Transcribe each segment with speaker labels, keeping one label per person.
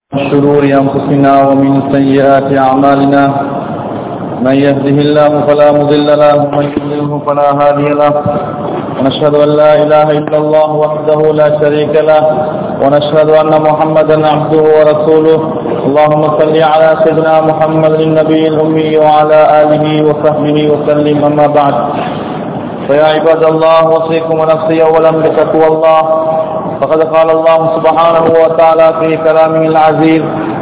Speaker 1: من شرور أنفسنا ومن سيئات أعمالنا من يهده الله فلا مضل له ومن يضلله فلا هادي له ونشهد أن لا إله إلا الله وحده لا شريك له ونشهد أن محمدا عبده ورسوله اللهم صل على سيدنا محمد النبي الأمي وعلى آله وصحبه وسلم أما بعد فيا عباد الله وصيكم ونفسي أولا بتقوى الله فقد قال الله سبحانه وتعالى في كلامه العزيز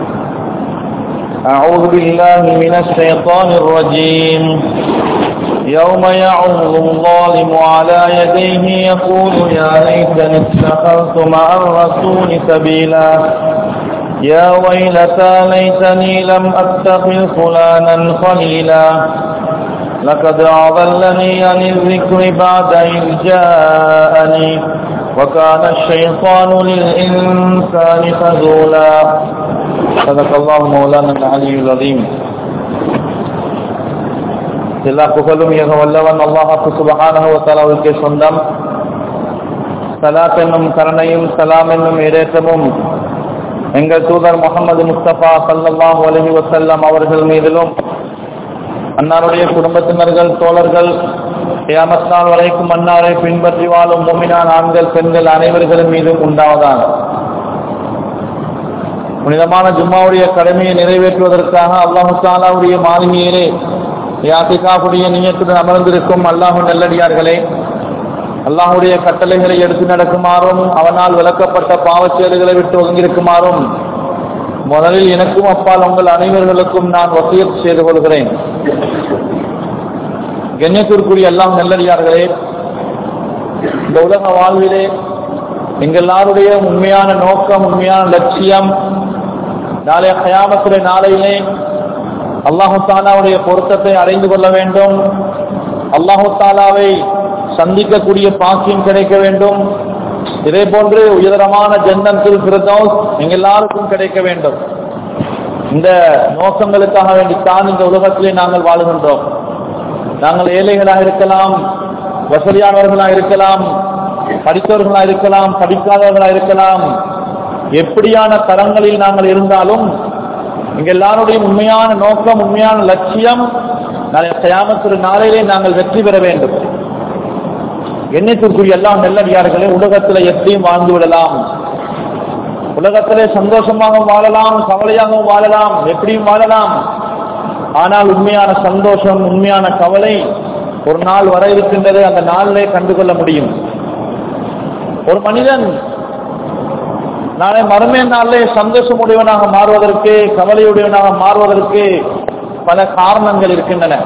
Speaker 1: أعوذ بالله من الشيطان الرجيم يوم يعظ الظالم على يديه يقول يا ليتني اتخذت مع الرسول سبيلا يا ويلتى ليتني لم أتخذ فلانا خليلا لقد أضلني عن الذكر بعد إذ جاءني وكان الشيطان للإنسان خذولا صدق الله مولانا العلي العظيم எல்லா புகழும் மிக வல்லவன் அல்லாஹாக்கு சுபகானவத்தாலாவுக்கு சொந்தம் சலாத் என்னும் கருணையும் சலாம் என்னும் இடேற்றமும் எங்கள் தூதர் முகமது முஸ்தபா சல்லாஹூ அலஹி வசல்லாம் அவர்கள் மீதிலும் அன்னாருடைய குடும்பத்தினர்கள் தோழர்கள் கியாமத் நாள் வரைக்கும் அன்னாரை பின்பற்றி வாழும் மூமினான் ஆண்கள் பெண்கள் அனைவர்களும் மீதும் உண்டாவதான் புனிதமான ஜும்மாவுடைய கடமையை நிறைவேற்றுவதற்காக அல்லாஹு தாலாவுடைய மாளிகையிலே யாத்திகாவுடைய நீயத்துடன் அமர்ந்திருக்கும் அல்லாஹு நல்லடியார்களே அல்லாஹுடைய கட்டளைகளை எடுத்து நடக்குமாறும் அவனால் விளக்கப்பட்ட பாவச்செயல்களை விட்டு ஒதுங்கியிருக்குமாறும் முதலில் எனக்கும் அப்பால் உங்கள் அனைவர்களுக்கும் நான் வசியத் செய்து கொள்கிறேன் கண்ணியத்திற்குரிய எல்லாம் நல்லடியார்களே இந்த உலக வாழ்விலே எங்களாருடைய உண்மையான நோக்கம் உண்மையான லட்சியம் நாளைய கயாமத்துறை நாளையிலே அல்லாஹு தாலாவுடைய பொருத்தத்தை அடைந்து கொள்ள வேண்டும் அல்லாஹு தாலாவை சந்திக்கக்கூடிய பாக்கியம் கிடைக்க வேண்டும் இதே போன்று உயரமான ஜன்னத்தில் பிரதோஸ் எங்க எல்லாருக்கும் கிடைக்க வேண்டும் இந்த நோக்கங்களுக்காக வேண்டித்தான் இந்த உலகத்திலே நாங்கள் வாழுகின்றோம் நாங்கள் ஏழைகளாக இருக்கலாம் வசதியானவர்களாக இருக்கலாம் படித்தவர்களாக இருக்கலாம் படிக்காதவர்களாக இருக்கலாம் எப்படியான தரங்களில் நாங்கள் இருந்தாலும் இங்க எல்லாருடைய உண்மையான நோக்கம் உண்மையான லட்சியம் கயாமத்திரு நாளையிலே நாங்கள் வெற்றி பெற வேண்டும் எண்ணத்திற்குரிய எல்லாம் நல்லடியார்களே உலகத்துல எப்படியும் வாழ்ந்து விடலாம் உலகத்திலே சந்தோஷமாகவும் வாழலாம் கவலையாகவும் வாழலாம் எப்படியும் வாழலாம் ஆனால் உண்மையான சந்தோஷம் உண்மையான கவலை ஒரு நாள் வர இருக்கின்றது அந்த நாளிலே கண்டுகொள்ள முடியும் ஒரு மனிதன் நாளை மறுமை நாளிலே சந்தோஷமுடையவனாக மாறுவதற்கு கவலையுடையவனாக மாறுவதற்கு பல காரணங்கள் இருக்கின்றன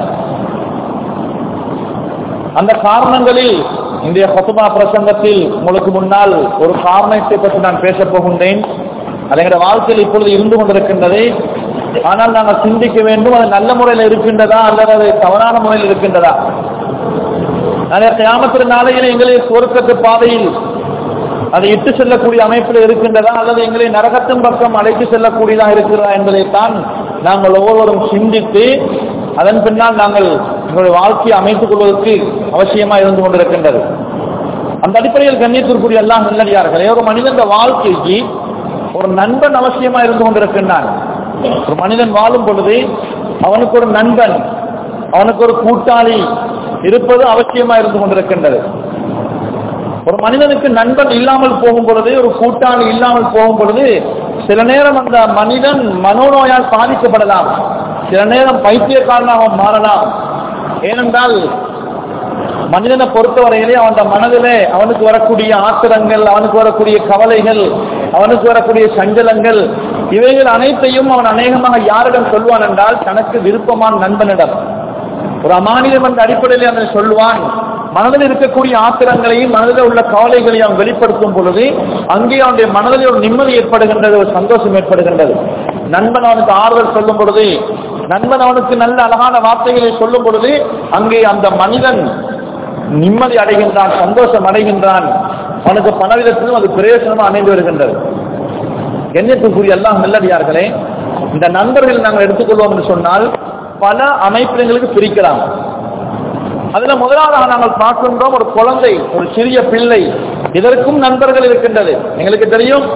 Speaker 1: அந்த காரணங்களில் இந்திய ஹொத்துமா பிரசங்கத்தில் உங்களுக்கு முன்னால் ஒரு காரணத்தை பற்றி நான் பேசப் போகின்றேன் அது எங்களுடைய வாழ்க்கையில் இப்பொழுது இருந்து கொண்டிருக்கின்றது ஆனால் நாங்கள் சிந்திக்க வேண்டும் அது நல்ல முறையில் இருக்கின்றதா அல்லது அது தவறான முறையில் இருக்கின்றதா நிறைய கிராமத்திற நாளையில் எங்களை சுவர்க்கத்து பாதையில் அதை இட்டு செல்லக்கூடிய அமைப்பில் இருக்கின்றதா அல்லது எங்களை நரகத்தின் பக்கம் அழைத்து செல்லக்கூடியதாக இருக்கிறதா என்பதைத்தான் நாங்கள் ஒவ்வொருவரும் சிந்தித்து அதன் பின்னால் நாங்கள் எங்களுடைய வாழ்க்கையை அமைத்துக் கொள்வதற்கு அவசியமா இருந்து கொண்டிருக்கின்றது அந்த அடிப்படையில் கண்ணியத்திற்குரிய எல்லாம் நல்லடியார்களே ஒரு மனிதன் வாழ்க்கைக்கு ஒரு நண்பன் அவசியமா இருந்து கொண்டிருக்கின்றான் ஒரு மனிதன் வாழும் பொழுது அவனுக்கு ஒரு நண்பன் அவனுக்கு ஒரு கூட்டாளி இருப்பது அவசியமா இருந்து கொண்டிருக்கின்றது ஒரு மனிதனுக்கு நண்பன் இல்லாமல் போகும் பொழுது ஒரு கூட்டாளி இல்லாமல் போகும் பொழுது சில நேரம் அந்த மனிதன் மனோநோயால் பாதிக்கப்படலாம் சில நேரம் பைத்தியக்காரனாக மாறலாம் ஏனென்றால் மனிதனை பொறுத்தவரையிலே அவன் மனதிலே அவனுக்கு வரக்கூடிய ஆத்திரங்கள் அவனுக்கு வரக்கூடிய கவலைகள் அவனுக்கு வரக்கூடிய சஞ்சலங்கள் இவைகள் அனைத்தையும் அவன் அநேகமாக யாரிடம் சொல்வான் என்றால் தனக்கு விருப்பமான நண்பனிடம் ஒரு அமானிதம் என்ற அடிப்படையில் அவன் சொல்வான் மனதில் இருக்கக்கூடிய ஆத்திரங்களையும் மனதில் உள்ள கவலைகளையும் அவன் வெளிப்படுத்தும் பொழுது அங்கே அவனுடைய மனதில் ஒரு நிம்மதி ஏற்படுகின்றது ஒரு சந்தோஷம் ஏற்படுகின்றது நண்பன் அவனுக்கு ஆறுதல் சொல்லும் பொழுது நண்பன் அவனுக்கு நல்ல அழகான வார்த்தைகளை சொல்லும் பொழுது அங்கே அந்த மனிதன் நிம்மதி அடைகின்றான் சந்தோஷம் அடைகின்றான் அவனுக்கு பணவிதத்திலும் அது பிரயோசனமா அமைந்து வருகின்றது எண்ணத்துக்குரிய எல்லாம் நல்லடியார்களே இந்த நண்பர்கள் நாங்கள் எடுத்துக்கொள்வோம் என்று சொன்னால் பல அமைப்பினங்களுக்கு பிரிக்கலாம் அதுல முதலாவதாக நாங்கள் பார்க்கின்றோம் ஒரு குழந்தை ஒரு சிறிய பிள்ளை இதற்கும் நண்பர்கள் இருக்கின்றது எங்களுக்கு தெரியும்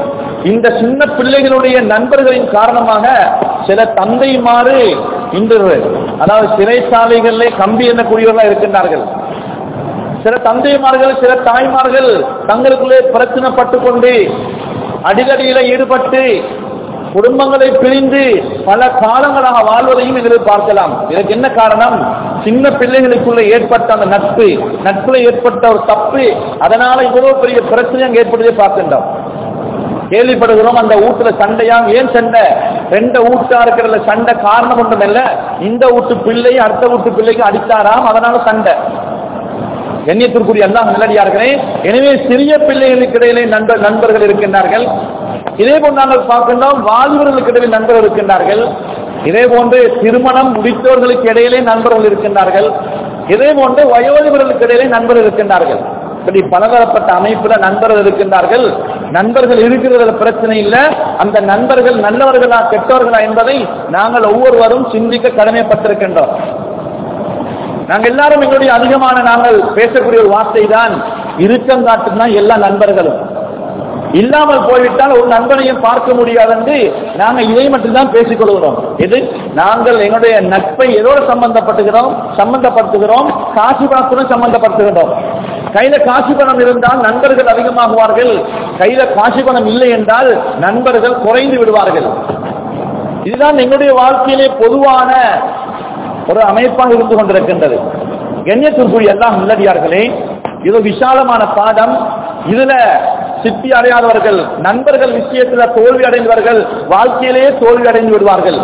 Speaker 1: இந்த சின்ன பிள்ளைகளுடைய நண்பர்களின் காரணமாக சில தந்தைமாறு இன்று அதாவது சிறைச்சாலைகளிலே கம்பி எண்ணக்கூடியவர்களாக இருக்கின்றார்கள் சில தந்தைமார்கள் சில தாய்மார்கள் தங்களுக்குள்ளே பிரச்சனைப்பட்டு கொண்டு அடிதடியில ஈடுபட்டு குடும்பங்களை பிரிந்து பல காலங்களாக வாழ்வதையும் இதில் பார்க்கலாம் இதற்கு என்ன காரணம் சின்ன பிள்ளைகளுக்குள்ள ஏற்பட்ட அந்த நட்பு நட்புல ஏற்பட்ட ஒரு தப்பு அதனால இவ்வளவு பெரிய பிரச்சனை அங்க ஏற்படுவதை பார்க்கின்றோம் கேள்விப்படுகிறோம் அந்த வீட்டுல சண்டையாம் ஏன் சண்டை ரெண்டு வீட்டா இருக்கிற சண்டை காரணம் ஒன்றும் இல்ல இந்த வீட்டு பிள்ளை அடுத்த வீட்டு பிள்ளைக்கு அடித்தாராம் அதனால சண்டை எண்ணியத்திற்குரிய எல்லாம் நல்லடியார்களே எனவே சிறிய பிள்ளைகளுக்கு இடையிலே நண்பர் நண்பர்கள் இருக்கின்றார்கள் இதே போன்று நாங்கள் பார்க்கின்றோம் வாலிபர்களுக்கு இடையிலே நண்பர்கள் இருக்கின்றார்கள் இதே போன்று திருமணம் முடித்தவர்களுக்கு இடையிலே நண்பர்கள் இருக்கின்றார்கள் இதே போன்று வயோதிபர்களுக்கு இடையிலே நண்பர்கள் இருக்கின்றார்கள் இப்படி பலதரப்பட்ட அமைப்புல நண்பர்கள் இருக்கின்றார்கள் நண்பர்கள் இருக்கிறதுல பிரச்சனை இல்லை அந்த நண்பர்கள் நல்லவர்களா கெட்டவர்களா என்பதை நாங்கள் ஒவ்வொருவரும் சிந்திக்க கடமைப்பட்டிருக்கின்றோம் நாங்கள் எல்லாரும் எங்களுடைய அதிகமான நாங்கள் பேசக்கூடிய ஒரு வார்த்தை தான் இறுக்கம் காட்டுனா எல்லா நண்பர்களும் இல்லாமல் போய்விட்டால் ஒரு நண்பனையும் பார்க்க முடியாது என்று நாங்கள் இதை மட்டும்தான் பேசிக் கொள்கிறோம் இது நாங்கள் எங்களுடைய நட்பை எதோடு சம்பந்தப்பட்டுகிறோம் சம்பந்தப்படுத்துகிறோம் காசு பணத்துடன் சம்பந்தப்படுத்துகிறோம் கையில காசு பணம் இருந்தால் நண்பர்கள் அதிகமாகுவார்கள் கையில காசு பணம் இல்லை என்றால் நண்பர்கள் குறைந்து விடுவார்கள் இதுதான் எங்களுடைய வாழ்க்கையிலே பொதுவான ஒரு அமைப்பாக இருந்து கொண்டிருக்கின்றது கண்ணியத்திற்குரிய எல்லாம் நல்லடியார்களே இது விசாலமான பாடம் இதுல சித்தி அடையாதவர்கள் நண்பர்கள் விஷயத்துல தோல்வி அடைந்தவர்கள் வாழ்க்கையிலேயே தோல்வி அடைந்து விடுவார்கள்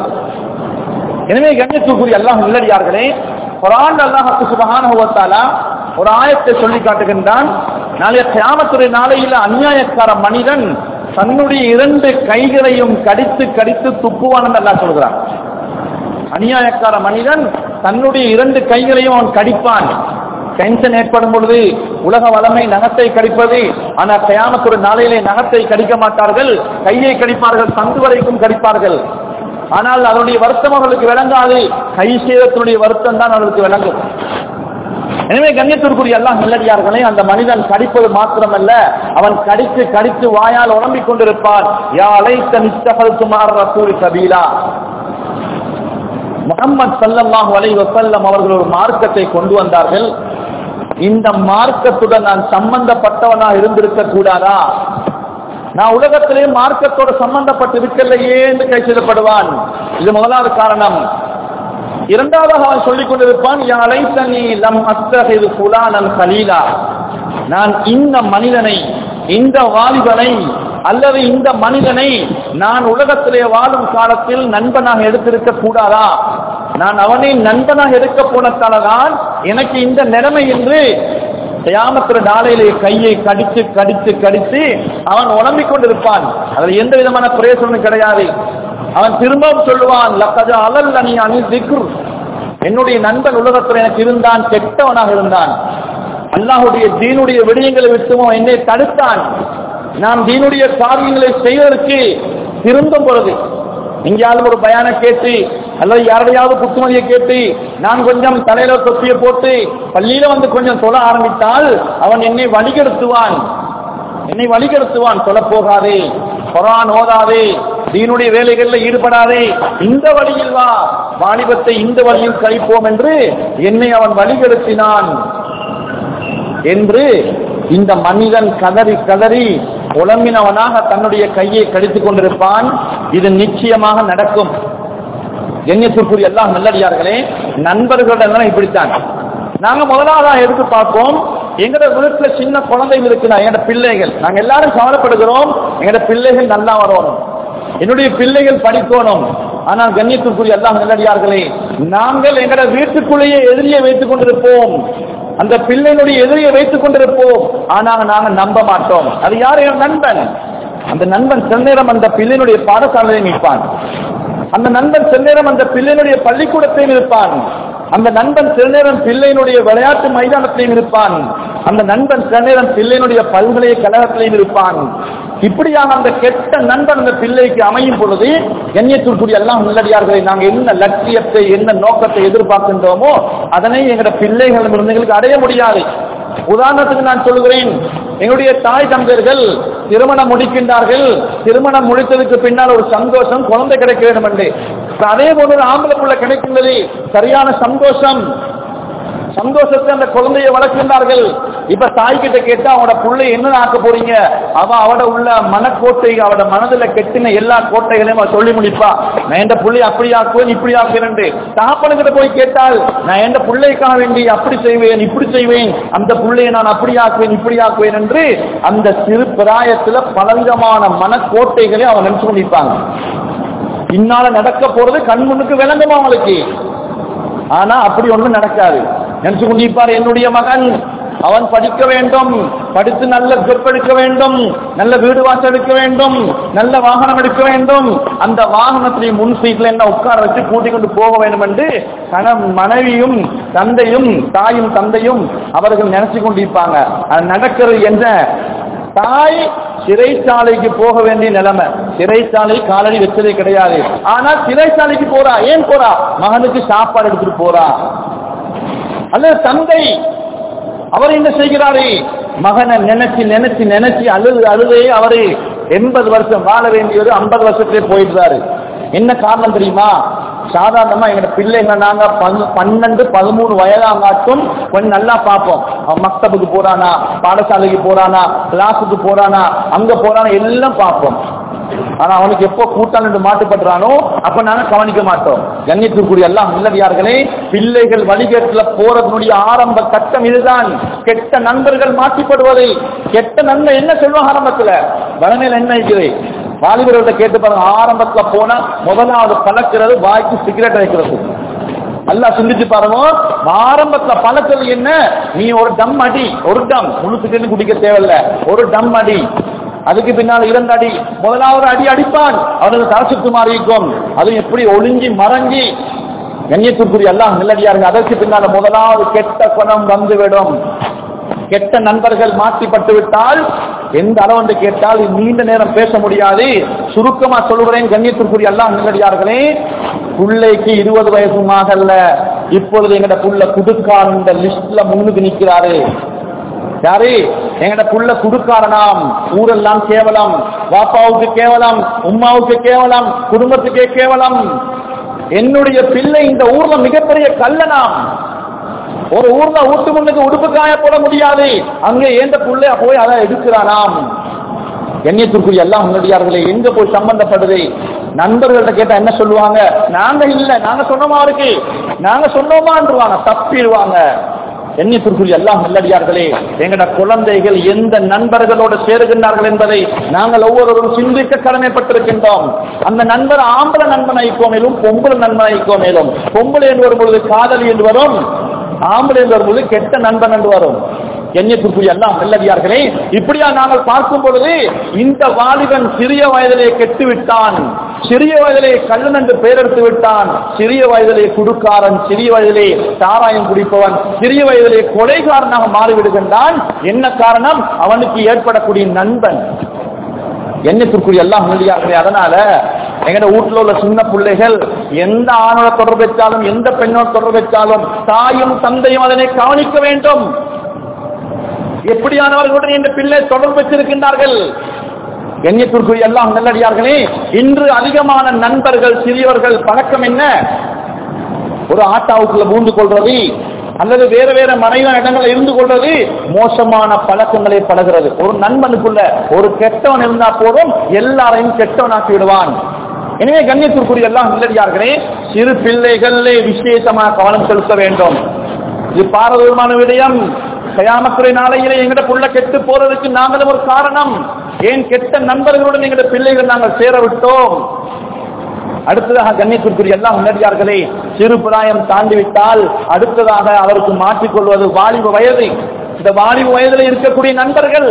Speaker 1: எனவே கண்ணியத்திற்குரிய எல்லாம் நல்லடியார்களே குரான் அல்லாஹு சுபஹான ஒரு ஆயத்தை சொல்லி காட்டுகின்றான் நாளைய கியாமத்துறை நாளையில அநியாயக்கார மனிதன் தன்னுடைய இரண்டு கைகளையும் கடித்து கடித்து துப்புவான் என்று அல்லாஹ் சொல்கிறான் அநியாயக்கார மனிதன் தன்னுடைய இரண்டு கைகளையும் அவன் கடிப்பான் டென்ஷன் ஏற்படும் பொழுது உலக வளமை நகத்தை கடிப்பது ஆனால் கயாமத்துற நாளையிலே நகத்தை கடிக்க மாட்டார்கள் கையை கடிப்பார்கள் சந்து வரைக்கும் கடிப்பார்கள் ஆனால் அதனுடைய வருத்தம் அவர்களுக்கு விளங்காது கை சேதத்தினுடைய வருத்தம் தான் அவர்களுக்கு விளங்கும் எனவே கண்ணியத்திற்குரிய எல்லாம் நல்லடியார்களே அந்த மனிதன் கடிப்பது மாத்திரமல்ல அவன் கடித்து கடித்து வாயால் உழம்பிக் கொண்டிருப்பான் யா அலைத்த நித்தகல் சுமார் ரசூல் சபீலா முகமது சல்லல்லாஹு அலைஹி வஸல்லம் அவர்கள் ஒரு மார்க்கத்தை கொண்டு வந்தார்கள் இந்த மார்க்கத்துடன் நான் சம்பந்தப்பட்டவனா இருந்திருக்க கூடாதா நான் உலகத்திலே மார்க்கத்தோட சம்பந்தப்பட்டு இருக்கலையே என்று கை செய்யப்படுவான் இது முதலாவது காரணம் இரண்டாவதாக அவன் சொல்லிக் கொண்டிருப்பான் யாழை தனி லம் அத்தகைது புலானன் கலீலா நான் இந்த மனிதனை இந்த வாலிபனை அல்லது இந்த மனிதனை நான் உலகத்திலே வாழும் காலத்தில் நண்பனாக எடுத்திருக்க கூடாதா நான் அவனை நண்பனாக எடுக்க போனதாலதான் எனக்கு இந்த நிலைமை என்று தயாமத்திர நாளையிலே கையை கடித்து கடித்து கடித்து அவன் உழம்பிக் கொண்டிருப்பான் அதில் எந்த விதமான பிரயோசனமும் கிடையாது அவன் திரும்பவும் சொல்லுவான் லக்கது அலல் அணி அணி திக்ரு என்னுடைய நண்பன் உலகத்தில் எனக்கு இருந்தான் கெட்டவனாக இருந்தான் அல்லாஹுடைய தீனுடைய விடயங்களை விட்டுமோ என்னை தடுத்தான் நாம் தீனுடைய காரியங்களை செய்வதற்கு திரும்பும் பொழுது எங்கேயாவது ஒரு பயான கேட்டு அல்லது யாருடையாவது புத்துமதியை கேட்டு நான் கொஞ்சம் தலையில தொப்பியை போட்டு பள்ளியில வந்து கொஞ்சம் சொல்ல ஆரம்பித்தால் அவன் என்னை வழிகெடுத்துவான் என்னை வழிகெடுத்துவான் சொல்ல போகாதே குரான் ஓதாதே தீனுடைய வேலைகளில் ஈடுபடாதே இந்த வழியில் வா வாலிபத்தை இந்த வழியில் கழிப்போம் என்று என்னை அவன் வழிகெடுத்தினான் என்று இந்த மனிதன் கதறி கதறி உளம்பினவனாக தன்னுடைய கையை கடித்துக் கொண்டிருப்பான் இது நிச்சயமாக நடக்கும் எண்ணியத்திற்குரிய எல்லாம் நல்லடியார்களே நண்பர்களிடம் இப்படித்தான் நாங்க முதலாவதாக எடுத்து பார்ப்போம் எங்கட வீட்டுல சின்ன குழந்தைகள் இருக்குன்னா எங்கட பிள்ளைகள் நாங்க எல்லாரும் கவலைப்படுகிறோம் எங்கட பிள்ளைகள் நல்லா வரணும் என்னுடைய பிள்ளைகள் படிக்கணும் ஆனால் கண்ணியத்திற்குரிய எல்லாம் நல்லடியார்களே நாங்கள் எங்கட வீட்டுக்குள்ளேயே எதிரியை வைத்துக் கொண்டிருப்போம் அந்த பிள்ளையினுடைய எதிரியை வைத்துக் கொண்டிருப்போம் ஆனால் நாங்கள் நம்ப மாட்டோம் அது யார் என் நண்பன் அந்த நண்பன் சில நேரம் அந்த பிள்ளையினுடைய பாடசாலையை நிற்பான் அந்த நண்பன் சில நேரம் அந்த பிள்ளையினுடைய பள்ளிக்கூடத்தையும் இருப்பான் அந்த நண்பன் சில நேரம் பிள்ளையினுடைய விளையாட்டு மைதானத்திலையும் இருப்பான் அந்த நண்பன் சில நேரம் பிள்ளையினுடைய பல்கலைக்கழகத்திலையும் இருப்பான் இப்படியாக அந்த கெட்ட நண்பன் அந்த பிள்ளைக்கு அமையும் பொழுது எண்ணியத்திற்குரிய எல்லாம் உள்ளடியார்களை நாங்கள் என்ன லட்சியத்தை என்ன நோக்கத்தை எதிர்பார்க்கின்றோமோ அதனை எங்களுடைய பிள்ளைகளிடமிருந்து எங்களுக்கு அடைய முடியாது உதாரணத்துக்கு நான் சொல்கிறேன் எங்களுடைய தாய் தந்தையர்கள் திருமணம் முடிக்கின்றார்கள் திருமணம் முடித்ததுக்கு பின்னால் ஒரு சந்தோஷம் குழந்தை கிடைக்க வேண்டும் என்று அதே போல ஒரு ஆம்பளை புள்ள கிடைக்கின்றது சரியான சந்தோஷம் சந்தோஷத்தை அந்த குழந்தையை வளர்க்கின்றார்கள் இப்ப தாய் கிட்ட கேட்டா அவனோட புள்ளை என்ன ஆக்க போறீங்க அவ அவட உள்ள மனக்கோட்டை அவட மனதுல கெட்டின எல்லா கோட்டைகளையும் அவ சொல்லி முடிப்பா நான் எந்த புள்ளை அப்படி ஆக்குவேன் இப்படி ஆக்குவேன் தகப்பனுக்கிட்ட போய் கேட்டால் நான் எந்த பிள்ளைக்காக வேண்டி அப்படி செய்வேன் இப்படி செய்வேன் அந்த புள்ளையை நான் அப்படி ஆக்குவேன் இப்படி ஆக்குவேன் என்று அந்த சிறு பிராயத்துல பலங்கமான மனக்கோட்டைகளை அவன் நினைச்சு கொண்டிருப்பாங்க பின்னால நடக்க போறது கண் முன்னுக்கு விளங்குமா அவங்களுக்கு ஆனா அப்படி ஒண்ணும் நடக்காது நினைச்சு கொண்டிருப்பார் என்னுடைய மகன் அவன் படிக்க வேண்டும் படித்து நல்ல ஜொப் எடுக்க வேண்டும் நல்ல வீடு வாசல் எடுக்க வேண்டும் நல்ல வாகனம் எடுக்க வேண்டும் அந்த வாகனத்திலே முன் சீட்ல என்ன உட்கார வச்சு கூட்டிக் கொண்டு போக வேண்டும் என்று கண மனைவியும் தந்தையும் தாயும் தந்தையும் அவர்கள் நினைச்சு கொண்டிருப்பாங்க அது நடக்கிறது என்ற தாய் சிறைச்சாலைக்கு போக வேண்டிய நிலைமை சிறைச்சாலை காலடி வச்சதே கிடையாது ஆனா சிறைச்சாலைக்கு போறா ஏன் போறா மகனுக்கு சாப்பாடு எடுத்துட்டு போறா அல்லது தந்தை அவர் என்ன செய்கிறாரு மகனை நினைச்சு நினைச்சு நினைச்சு அழுது அழுதே அவரு எண்பது வருஷம் வாழ வேண்டியவர் ஐம்பது வருஷத்திலே போயிடுறாரு என்ன காரணம் தெரியுமா சாதாரணமா எங்க பிள்ளைங்க நாங்க பன்னு- பன்னெண்டு பதிமூணு வயதாங்காட்டும் கொஞ்சம் நல்லா பார்ப்போம் அவன் மக்தபுக்கு போறானா பாடசாலைக்கு போறானா கிளாஸுக்கு போறானா அங்க போறானா எல்லாம் பார்ப்போம் ஆனா அவனுக்கு எப்போ கூட்டம் என்று மாட்டுப்படுறானோ அப்ப நாங்க கவனிக்க மாட்டோம் கண்ணியத்திற்குரிய எல்லாம் இல்லடியார்களே பிள்ளைகள் வழிகேட்டுல போறதனுடைய ஆரம்ப கட்டம் இதுதான் கெட்ட நண்பர்கள் மாட்டிப்படுவதை கெட்ட நன்மை என்ன சொல்லுவாங்க ஆரம்பத்துல வளமையில என்ன இருக்குது வாலிபர்கள்ட்ட கேட்டு பாருங்க ஆரம்பத்துல போனா முதலாவது பழக்கிறது வாய்க்கு சிகரெட் வைக்கிறது நல்லா சிந்திச்சு பாருங்க ஆரம்பத்துல பழக்கிறது என்ன நீ ஒரு டம் அடி ஒரு டம் முழு சிகரெட் குடிக்க தேவையில்ல ஒரு டம் அடி அதுக்கு பின்னால் இரண்டு அடி முதலாவது அடி அடிப்பான் அவனுக்கு தரசுக்கு மாறிக்கும் அது எப்படி ஒளிஞ்சி மறங்கி கண்ணியத்திற்குரிய எல்லாம் நில்லடியாருங்க அதற்கு பின்னால முதலாவது கெட்ட குணம் வந்துவிடும் கெட்ட நண்பர்கள் மாற்றிப்பட்டு விட்டால் எந்த அளவு கேட்டால் நீண்ட நேரம் பேச முடியாது சுருக்கமா சொல்லுகிறேன் கண்ணியத்திற்குரிய எல்லாம் நில்லடியார்களே பிள்ளைக்கு இருபது வயசுமாகல்ல இப்பொழுது எங்கட புள்ள குடுக்கான் இந்த லிஸ்ட்ல முன்னுக்கு நிக்கிறாரு யாரு எங்கட புள்ள குடுக்காரனாம் ஊரெல்லாம் கேவலம் வாப்பாவுக்கு கேவலம் உம்மாவுக்கு கேவலம் குடும்பத்துக்கே கேவலம் என்னுடைய பிள்ளை இந்த ஊர்ல மிகப்பெரிய கல்லனாம் ஒரு ஊர்ல ஊட்டு முன்னுக்கு உடுப்பு காய போட முடியாது அங்கே ஏந்த புள்ளை போய் அதை எடுக்கிறானாம் எண்ணியத்திற்குரிய எல்லாம் உன்னடியார்களே எங்க போய் சம்பந்தப்படுது நண்பர்கள்ட்ட கேட்டா என்ன சொல்லுவாங்க நாங்க இல்ல நாங்க சொன்னோமா இருக்கு நாங்க சொன்னோமான்றுவாங்க தப்பிடுவாங்க எண்ணியத்திற்குரிய எல்லாம் நல்லடியார்களே எங்கட குழந்தைகள் எந்த நண்பர்களோடு சேருகின்றார்கள் என்பதை நாங்கள் ஒவ்வொருவரும் சிந்திக்க கடமைப்பட்டிருக்கின்றோம் அந்த நண்பர் ஆம்பளை நண்பன் ஐக்கோ மேலும் பொம்பளை நண்பன் ஐக்கோ மேலும் பொம்பளை என்று வரும்பொழுது காதலி என்று வரும் ஆம்பளை என்று வரும்பொழுது கெட்ட நண்பன் என்று வரும் எண்ணியத்திற்குரிய எல்லாம் நல்லடியார்களே இப்படியா நாங்கள் பார்க்கும் பொழுது இந்த வாலிபன் சிறிய வயதிலே கெட்டு விட்டான் சிறிய வயதிலே கள்ளன் என்று பெயரெடுத்து விட்டான் சிறிய வயதிலே குடுக்காரன் சிறிய வயதிலே சாராயம் குடிப்பவன் சிறிய வயதிலே கொலைகாரனாக மாறிவிடுகின்றான் என்ன காரணம் அவனுக்கு ஏற்படக்கூடிய நண்பன் எண்ணத்திற்குரிய எல்லாம் முடியாதே அதனால எங்கட வீட்டுல உள்ள சின்ன பிள்ளைகள் எந்த ஆணோட தொடர்பு வச்சாலும் எந்த பெண்ணோட தொடர்பு வச்சாலும் தாயும் தந்தையும் அதனை கவனிக்க வேண்டும் எப்படியானவர்களுடன் இந்த பிள்ளை தொடர்பு வச்சிருக்கின்றார்கள் எண்ணியத்திற்குரிய எல்லாம் நல்லடியார்களே இன்று அதிகமான நண்பர்கள் சிறியவர்கள் பழக்கம் என்ன ஒரு ஆட்டாவுக்குள்ள பூந்து கொள்றது அல்லது வேற வேற மறைவான இடங்களில் இருந்து கொள்வது மோசமான பழக்கங்களை பழகிறது ஒரு நண்பனுக்குள்ள ஒரு கெட்டவன் இருந்தா போதும் எல்லாரையும் கெட்டவனாக்கி விடுவான் எனவே கண்ணியத்திற்குரிய எல்லாம் நல்லடியார்களே சிறு பிள்ளைகளே விசேஷமாக கவனம் செலுத்த வேண்டும் இது பாரதூரமான விடயம் கயாமத்துறை நாளையிலே எங்கட புள்ள கெட்டு போறதுக்கு நாங்களும் ஒரு காரணம் ஏன் கெட்ட நண்பர்களுடன் எங்கட பிள்ளைகள் நாங்கள் சேர விட்டோம் அடுத்ததாக கண்ணியத்திற்குரிய எல்லாம் உணர்ந்தார்களே சிறு பிராயம் தாண்டி விட்டால் அடுத்ததாக அவருக்கு மாற்றிக்கொள்வது வாலிப வயது இந்த வாலிப வயதில் இருக்கக்கூடிய நண்பர்கள்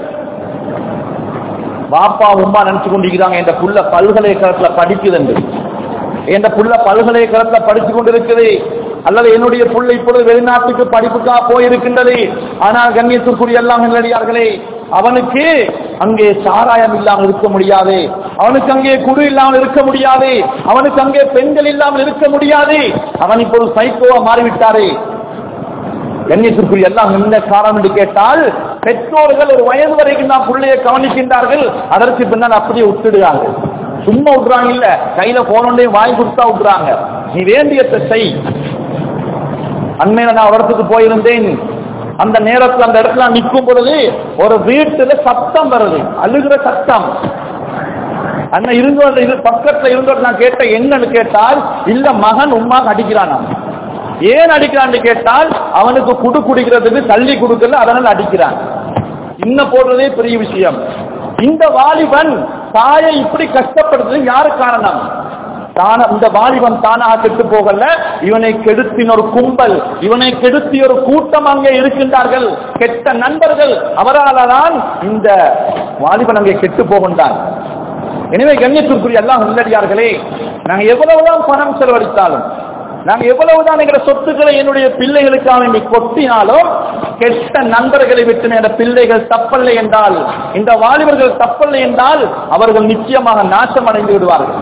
Speaker 1: வாப்பா உம்மா நினைச்சு கொண்டிருக்கிறாங்க இந்த புள்ள பல்கலைக்கழகத்துல படிக்குது என்று என்ற புள்ள பல்கலைக்கழகத்துல படிச்சு கொண்டிருக்குது அல்லது என்னுடைய புள்ள இப்பொழுது வெளிநாட்டுக்கு படிப்புக்காக போயிருக்கின்றது ஆனால் கண்ணியத்திற்குரிய எல்லாம் நல்லடியார்களே அவனுக்கு அங்கே சாராயம் இல்லாமல் இருக்க முடியாது அவனுக்கு அங்கே குடு இல்லாமல் இருக்க முடியாது அவனுக்கு அங்கே பெண்கள் இல்லாமல் இருக்க முடியாது அவன் இப்பொழுது சைக்கோவா மாறிவிட்டாரே கண்ணியத்திற்குரிய எல்லாம் என்ன காரணம் என்று கேட்டால் பெற்றோர்கள் ஒரு வயது வரைக்கும் தான் பிள்ளையை கவனிக்கின்றார்கள் அதற்கு பின்னால் அப்படியே விட்டுடுறாங்க சும்மா விட்டுறாங்க இல்ல கையில போனோடனே வாங்கி கொடுத்தா விட்டுறாங்க நீ வேண்டியத்தை செய் அண்மையில நான் ஒரு இடத்துக்கு போயிருந்தேன் அந்த நேரத்துல அந்த இடத்துல நான் நிற்கும் பொழுது ஒரு வீட்டுல சத்தம் வருது அழுகிற சத்தம் அண்ணன் இருந்தோட இது பக்கத்துல இருந்தோட நான் கேட்ட என்னன்னு கேட்டால் இல்ல மகன் உமா அடிக்கிறானா ஏன் அடிக்கிறான்னு கேட்டால் அவனுக்கு குடு குடிக்கிறதுக்கு தள்ளி கொடுக்கல அதனால அடிக்கிறான் இன்ன போடுறதே பெரிய விஷயம் இந்த வாலிபன் தாயை இப்படி கஷ்டப்படுறது யாரு காரணம் தான இந்த வாலிபன் தானாக கெட்டு போகல இவனை கெடுத்தின ஒரு கும்பல் இவனை கெடுத்திய ஒரு கூட்டம் அங்கே இருக்கின்றார்கள் கெட்ட நண்பர்கள் அவரால் தான் இந்த வாலிபன் அங்கே கெட்டு போகின்றான் எனவே கண்ணியத்திற்குரிய எல்லாம் உள்ளடியார்களே நாங்க எவ்வளவுதான் பணம் செலவழித்தாலும் நாங்க எவ்வளவுதான் எங்கிற சொத்துக்களை என்னுடைய பிள்ளைகளுக்காக வேண்டி கொட்டினாலும் கெட்ட நண்பர்களை விட்டு என்ற பிள்ளைகள் தப்பல்லை என்றால் இந்த வாலிபர்கள் தப்பல்லை என்றால் அவர்கள் நிச்சயமாக நாசம் அடைந்து விடுவார்கள்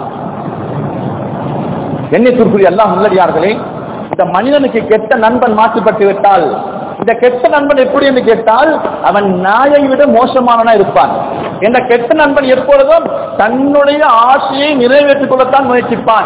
Speaker 1: எண்ணிற்குரிய எல்லாம் உள்ளடியார்களே இந்த மனிதனுக்கு கெட்ட நண்பன் மாற்றப்பட்டு விட்டால் இந்த கெட்ட நண்பன் எப்படி என்று கேட்டால் அவன் நாயை விட மோசமானவனா இருப்பான் இந்த கெட்ட நண்பன் எப்பொழுதும் தன்னுடைய ஆசையை நிறைவேற்றிக் கொள்ளத்தான் முயற்சிப்பான்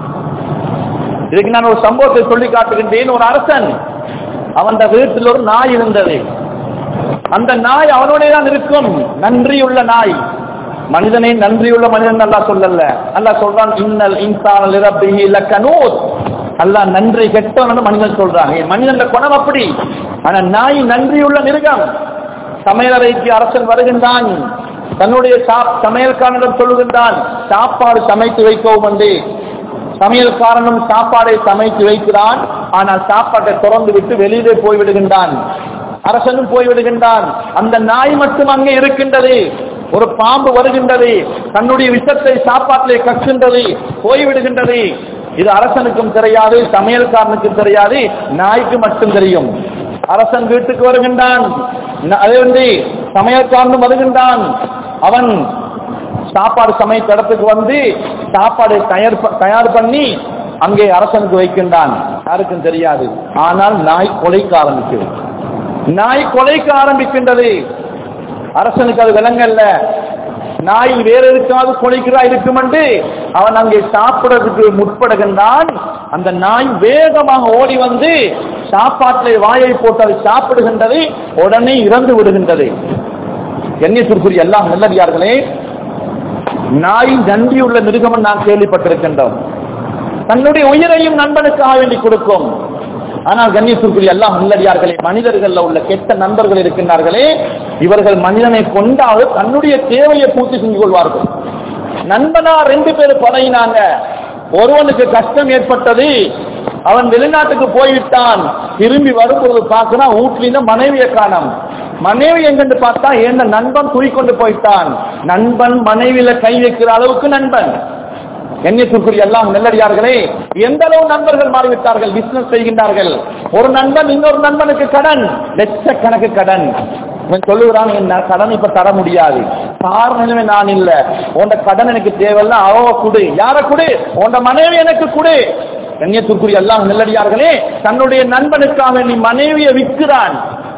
Speaker 1: இதுக்கு நான் ஒரு சம்பவத்தை சொல்லி காட்டுகின்றேன் ஒரு அரசன் அவன் வீட்டில் ஒரு நாய் இருந்தது அந்த நாய் அவனோடே தான் இருக்கும் நன்றியுள்ள நாய் மனிதனை நன்றியுள்ள மனிதன் அல்லா சொல்லல அல்லா சொல்றான் இன்னல் இன்சான் லிரப்பிஹி லக்கனூத் அல்லாஹ் நன்றி கெட்டவன் மனிதன் சொல்றாங்க மனிதன் குணம் அப்படி ஆனா நாய் நன்றியுள்ள மிருகம் சமையலறைக்கு அரசன் வருகின்றான் தன்னுடைய சமையல்காரனிடம் சொல்லுகின்றான் சாப்பாடு சமைத்து வைக்கவும் வந்து சமையல்காரனும் சாப்பாடை சமைத்து வைக்கிறான் ஆனால் சாப்பாட்டை திறந்து விட்டு வெளியிலே போய்விடுகின்றான் அரசனும் போய்விடுகின்றான் அந்த நாய் மட்டும் அங்கே இருக்கின்றது ஒரு பாம்பு வருகின்றது தன்னுடைய விஷத்தை சாப்பாட்டிலே கக்கின்றது போய்விடுகின்றது இது அரசனுக்கும் தெரியாது சமையல்காரனுக்கும் தெரியாது நாய்க்கு மட்டும் தெரியும் அரசன் வீட்டுக்கு வருகின்றான் அதே வந்து சமையல்காரனும் வருகின்றான் அவன் சாப்பாடு சமைத்த இடத்துக்கு வந்து சாப்பாடு தயார் தயார் பண்ணி அங்கே அரசனுக்கு வைக்கின்றான் யாருக்கும் தெரியாது ஆனால் நாய் கொலைக்க ஆரம்பிக்கிறது நாய் கொலைக்க ஆரம்பிக்கின்றது அரசனுக்கு அது விலங்கல்ல நாய் வேற எதுக்காவது கொலைக்கிறா இருக்கும் என்று அவன் அங்கே சாப்பிடறதுக்கு முற்படுகின்றான் அந்த நாய் வேகமாக ஓடி வந்து சாப்பாட்டிலே வாயை போட்டு அது சாப்பிடுகின்றது உடனே இறந்து விடுகின்றது எண்ணியத்திற்குரிய எல்லாம் நல்லடியார்களே நாய் நன்றியுள்ள மிருகம் நாம் கேள்விப்பட்டிருக்கின்றோம் தன்னுடைய உயிரையும் நண்பனுக்காக வேண்டி கொடுக்கும் ஆனால் கண்ணியத்திற்குரிய எல்லாம் நல்லடியார்களே மனிதர்கள்ல உள்ள கெட்ட நண்பர்கள் இருக்கின்றார்களே இவர்கள் மனிதனை கொண்டாவது தன்னுடைய தேவையை பூர்த்தி செஞ்சு கொள்வார்கள் நண்பனா ரெண்டு பேர் பழகினாங்க ஒருவனுக்கு கஷ்டம் ஏற்பட்டது அவன் வெளிநாட்டுக்கு போய்விட்டான் திரும்பி வரும்போது பார்க்கிறான் வீட்ல மனைவியை காணும் மனைவி எங்கன்னு பார்த்தா என்ன நண்பன் தூக்கிக்கொண்டு போயிட்டான் நண்பன் மனைவியில கை வைக்கிற அளவுக்கு நண்பன் எண்ணியத்திற்குரிய எல்லாம் நெல்லடியார்களே எந்த அளவு நண்பர்கள் மாறிவிட்டார்கள் பிசினஸ் செய்கின்றார்கள் ஒரு நண்பன் இன்னொரு நண்பனுக்கு கடன் லட்சக்கணக்கு கடன் இவன் சொல்லுகிறான் என் கடன் இப்ப தர முடியாது காரணமே நான் இல்ல உண்ட கடன் எனக்கு தேவையில்ல அவ குடு யார குடு உண்ட மனைவி எனக்கு குடு கண்ணியத்திற்குரிய எல்லாம் நெல்லடியார்களே தன்னுடைய நண்பனுக்காக நீ மனைவியை விற்கிறான்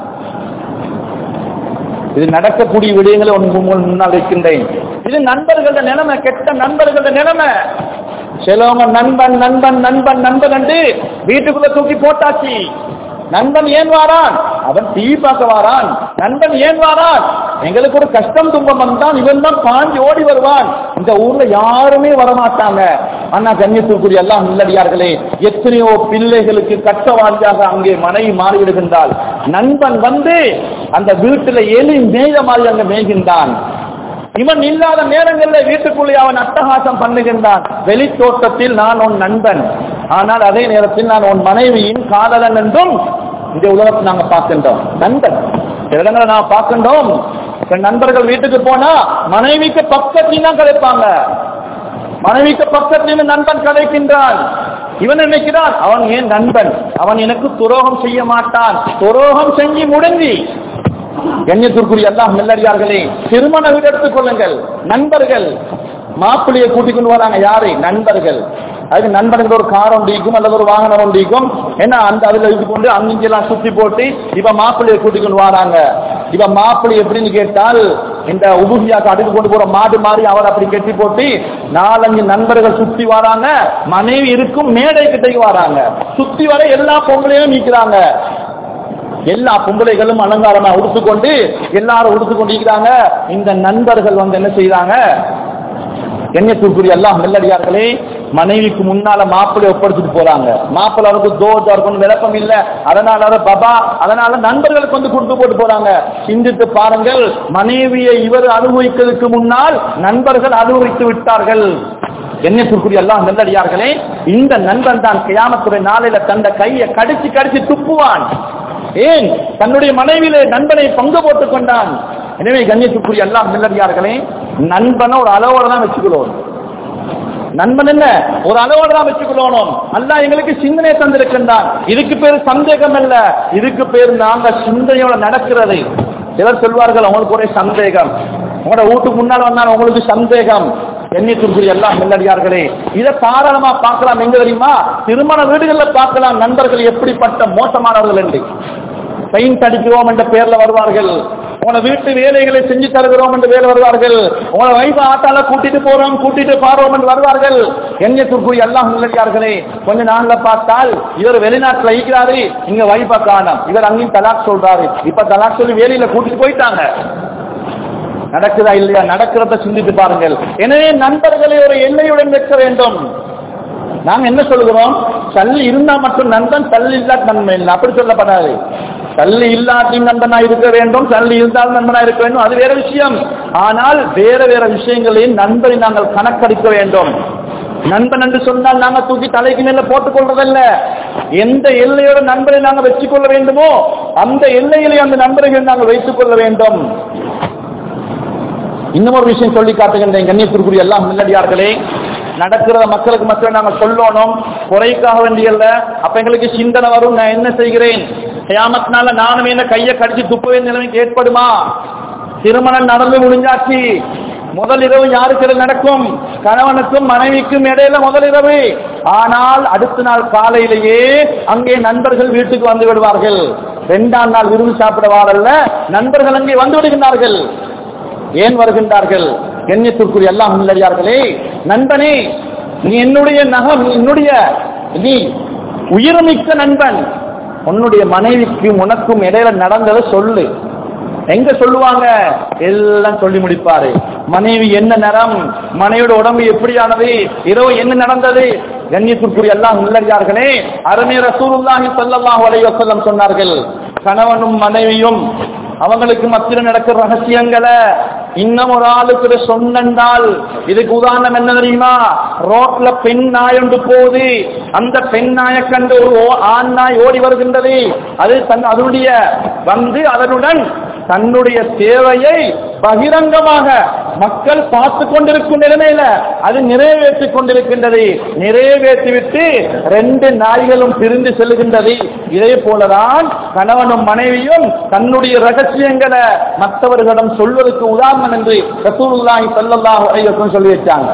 Speaker 1: இது நடக்கக்கூடிய விடயங்களை உன் முன்னால் இருக்கின்றேன் இது நண்பர்கள நிலைமை கெட்ட நண்பர்கள நிலைமை சிலவங்க நண்பன் நண்பன் நண்பன் நண்பன் என்று வீட்டுக்குள்ள தூக்கி போட்டாச்சு நண்பன் ஏன் வாரான் அவன் டீ பார்க்க வாரான் நண்பன் ஏன் வாரான் எங்களுக்கு ஒரு கஷ்டம் துன்பம் வந்தான் இவன் தான் பாஞ்சு ஓடி வருவான் இந்த ஊர்ல யாருமே வரமாட்டாங்க ஆனா கண்ணியத்திற்குரிய எல்லாம் நல்லடியார்களே எத்தனையோ பிள்ளைகளுக்கு கட்டவாளியாக அங்கே மனைவி மாறிவிடுகின்றாள் நண்பன் வந்து அந்த வீட்டுல எலி மேய மாதிரி அங்க மேய்கின்றான் இவன் இல்லாத நேரங்களில் வீட்டுக்குள்ளே அவன் அட்டகாசம் பண்ணுகின்றான் வெளி தோட்டத்தில் நான் உன் நண்பன் ஆனால் அதே நேரத்தில் நான் உன் மனைவியின் காதலன் என்றும் இந்த உலகத்தை நாங்க பார்க்கின்றோம் நண்பன் சில இடங்களை நான் பார்க்கின்றோம் சில நண்பர்கள் வீட்டுக்கு போனா மனைவிக்கு பக்கத்தில் தான் கிடைப்பாங்க மனைவிக்கு பக்கத்தில் நண்பன் கிடைக்கின்றான் இவன் நினைக்கிறான் அவன் ஏன் நண்பன் அவன் எனக்கு துரோகம் செய்ய மாட்டான் துரோகம் செஞ்சு முடங்கி கண்ணியத்திற்குரிய எல்லாம் நல்லடியார்களே திருமண வீடு எடுத்துக் கொள்ளுங்கள் நண்பர்கள் மாப்பிள்ளையை கூட்டிக் கொண்டு வராங்க யாரு நண்பர்கள் அதுக்கு நண்பர்கள் ஒரு கார் ஒன்றிக்கும் அல்லது ஒரு வாகனம் ஒன்றிக்கும் ஏன்னா அந்த அதுல இது கொண்டு அங்கெல்லாம் சுத்தி போட்டு இப்ப மாப்பிள்ளையை கூட்டிக் கொண்டு வராங்க இப்ப மாப்பிள்ளை எப்படின்னு கேட்டால் இந்த உபுகியாக்கு அடுத்து கொண்டு போற மாடு மாதிரி அவர் அப்படி கட்டி போட்டு நாலஞ்சு நண்பர்கள் சுத்தி வராங்க மனைவி இருக்கும் மேடை கிட்டக்கு வராங்க சுத்தி வர எல்லா பொங்கலையும் நிக்கிறாங்க எல்லா பொம்பளைகளும் அலங்காரமா உடுத்துக்கொண்டு எல்லாரும் உடுத்துக்கொண்டு இருக்கிறாங்க இந்த நண்பர்கள் வந்து என்ன செய்றாங்க கண்ணியத்திற்குரிய எல்லாம் மெல்லடியார்களே மனைவிக்கு முன்னால மாப்பிள்ளை ஒப்படைச்சிட்டு போறாங்க மாப்பிள்ளை அவருக்கு தோஜா இருக்கும் விளப்பம் இல்ல அதனால அவர் பபா அதனால நண்பர்களுக்கு வந்து கொடுத்து போட்டு போறாங்க சிந்தித்து பாருங்கள் மனைவியை இவர் அனுபவிக்கிறதுக்கு முன்னால் நண்பர்கள் அனுபவித்து விட்டார்கள் கண்ணியத்திற்குரிய எல்லாம் மெல்லடியார்களே இந்த நண்பன் தான் கியாமத்துடைய நாளையில தந்த கையை கடிச்சு கடிச்சு துப்புவான் ஏன் தன்னுடைய மனைவியிலே நண்பனை பங்கு போட்டுக் கொண்டான் எனவே கண்ணியத்துக்குரிய எல்லாம் மில்லடியார்களே நண்பனை ஒரு அளவோட தான் வச்சுக்கிறோம் நண்பன் என்ன ஒரு அளவோட தான் வச்சுக்கிறோம் அல்லாஹ் எங்களுக்கு சிந்தனை தந்திருக்கின்றான் இதுக்கு பேர் சந்தேகம் அல்ல இதுக்கு பேர் நாங்க சிந்தனையோட நடக்கிறது சிலர் சொல்வார்கள் அவங்களுக்கு ஒரே சந்தேகம் உங்களோட வீட்டுக்கு முன்னால் வந்தால் உங்களுக்கு சந்தேகம் எண்ணியத்திற்குரிய எல்லாம் மில்லடியார்களே இதை தாராளமா பார்க்கலாம் எங்க தெரியுமா திருமண வீடுகள்ல பார்க்கலாம் நண்பர்கள் எப்படிப்பட்ட மோசமானவர்கள் என்று பெயிண்ட் அடிக்கிறோம் என்ற பெயர்ல வருவார்கள் உங்களை வீட்டு வேலைகளை செஞ்சு தருகிறோம் என்று வேலை வருவார்கள் உங்களை வைஃப் ஆட்டால கூட்டிட்டு போறோம் கூட்டிட்டு பாரோம் என்று வருவார்கள் எண்ணத்திற்குரிய எல்லாம் நிலையார்களே கொஞ்ச நாள்ல பார்த்தால் இவர் வெளிநாட்டுல ஈக்கிறாரு இங்க வைஃபா காணும் இவர் அங்கேயும் தலாக் சொல்றாரு இப்ப தலாக் சொல்லி வேலையில கூட்டிட்டு போயிட்டாங்க நடக்குதா இல்லையா நடக்கிறத சிந்தித்து பாருங்கள் எனவே நண்பர்களை ஒரு எல்லையுடன் வைக்க வேண்டும் நாங்க என்ன சொல்கிறோம் சல்லி இருந்தா மட்டும் நண்பன் சல்லி இல்லாத நன்மை இல்லை அப்படி சொல்லப்படாது சல்லி இல்லாட்டியும் நண்பனா இருக்க வேண்டும் சல்லி இருந்தாலும் நண்பனா இருக்க வேண்டும் அது வேற விஷயம் ஆனால் வேற வேற விஷயங்களையும் நண்பரை நாங்கள் கணக்கடிக்க வேண்டும் நண்பன் என்று சொன்னால் நாங்க தூக்கி தலைக்கு மேல போட்டுக் கொள்றதல்ல எந்த எல்லையோட நண்பரை நாங்கள் வச்சுக் கொள்ள வேண்டுமோ அந்த எல்லையிலே அந்த நண்பர்கள் நாங்கள் வைத்துக் கொள்ள வேண்டும் இன்னும் ஒரு விஷயம் சொல்லி காட்டுகின்றேன் கண்ணியத்திற்குரிய எல்லாம் முன்னடியார்களே நடக்கிறத மக்களுக்கு மக்கள் நாங்கள் சொல்லணும் குறைக்காக வேண்டியல்ல அப்ப எங்களுக்கு சிந்தனை வரும் நான் என்ன செய்கிறேன் கியாமத்தினால நானும் என்ன கையை கடிச்சு துப்ப வேண்டிய நிலைமைக்கு ஏற்படுமா திருமணம் நடந்து முடிஞ்சாச்சு முதல் இரவு யாருக்கு நடக்கும் கணவனுக்கும் மனைவிக்கும் இடையில முதல் இரவு ஆனால் அடுத்த நாள் காலையிலேயே அங்கே நண்பர்கள் வீட்டுக்கு வந்து விடுவார்கள் இரண்டாம் நாள் விரும்பி சாப்பிட வாரல்ல நண்பர்கள் அங்கே வந்து விடுகின்றார்கள் ஏன் வருகின்றார்கள் கண்ணியத்திற்குரிய எல்லாம் உள்ளடியார்களே நண்பனே நீ என்னுடைய நகம் என்னுடைய நீ உயிர்மிக்க நண்பன் உன்னுடைய மனைவிக்கும் உனக்கும் இடையில நடந்ததை சொல்லு எங்க சொல்லுவாங்க எல்லாம் சொல்லி முடிப்பாரு மனைவி என்ன நிறம் மனைவியோட உடம்பு எப்படியானது இரவு என்ன நடந்தது கண்ணியத்திற்குரிய எல்லாம் உள்ளடியார்களே அருமை ரசூலுல்லாஹி ஸல்லல்லாஹு அலைஹி வஸல்லம் சொன்னார்கள் கணவனும் மனைவியும் அவங்களுக்கு மத்தியில் நடக்கிற ரகசியங்களை இன்னும் ஒரு ஆளுக்கு சொன்னால் இதுக்கு உதாரணம் என்ன தெரியுமா ரோட்ல பெண் நாய் ஒன்று போகுது அந்த பெண் நாயை கண்டு ஒரு ஓ- ஆண் நாய் ஓடி வருகின்றது அது தன் அதனுடைய வந்து அதனுடன் தன்னுடைய தேவையை பகிரங்கமாக மக்கள் பார்த்து கொண்டிருக்கும் நிலைமையில அது நிறைவேற்றிக் கொண்டிருக்கின்றது நிறைவேற்றிவிட்டு ரெண்டு நாய்களும் பிரிந்து செல்கின்றது இதே போலதான் கணவனும் மனைவியும் தன்னுடைய ரகசியங்களை மற்றவர்களிடம் சொல்வதற்கு உதாரணம் என்று ரசூலுல்லாஹி ஸல்லல்லாஹு அலைஹி வஸல்லம் சொல்லி வச்சாங்க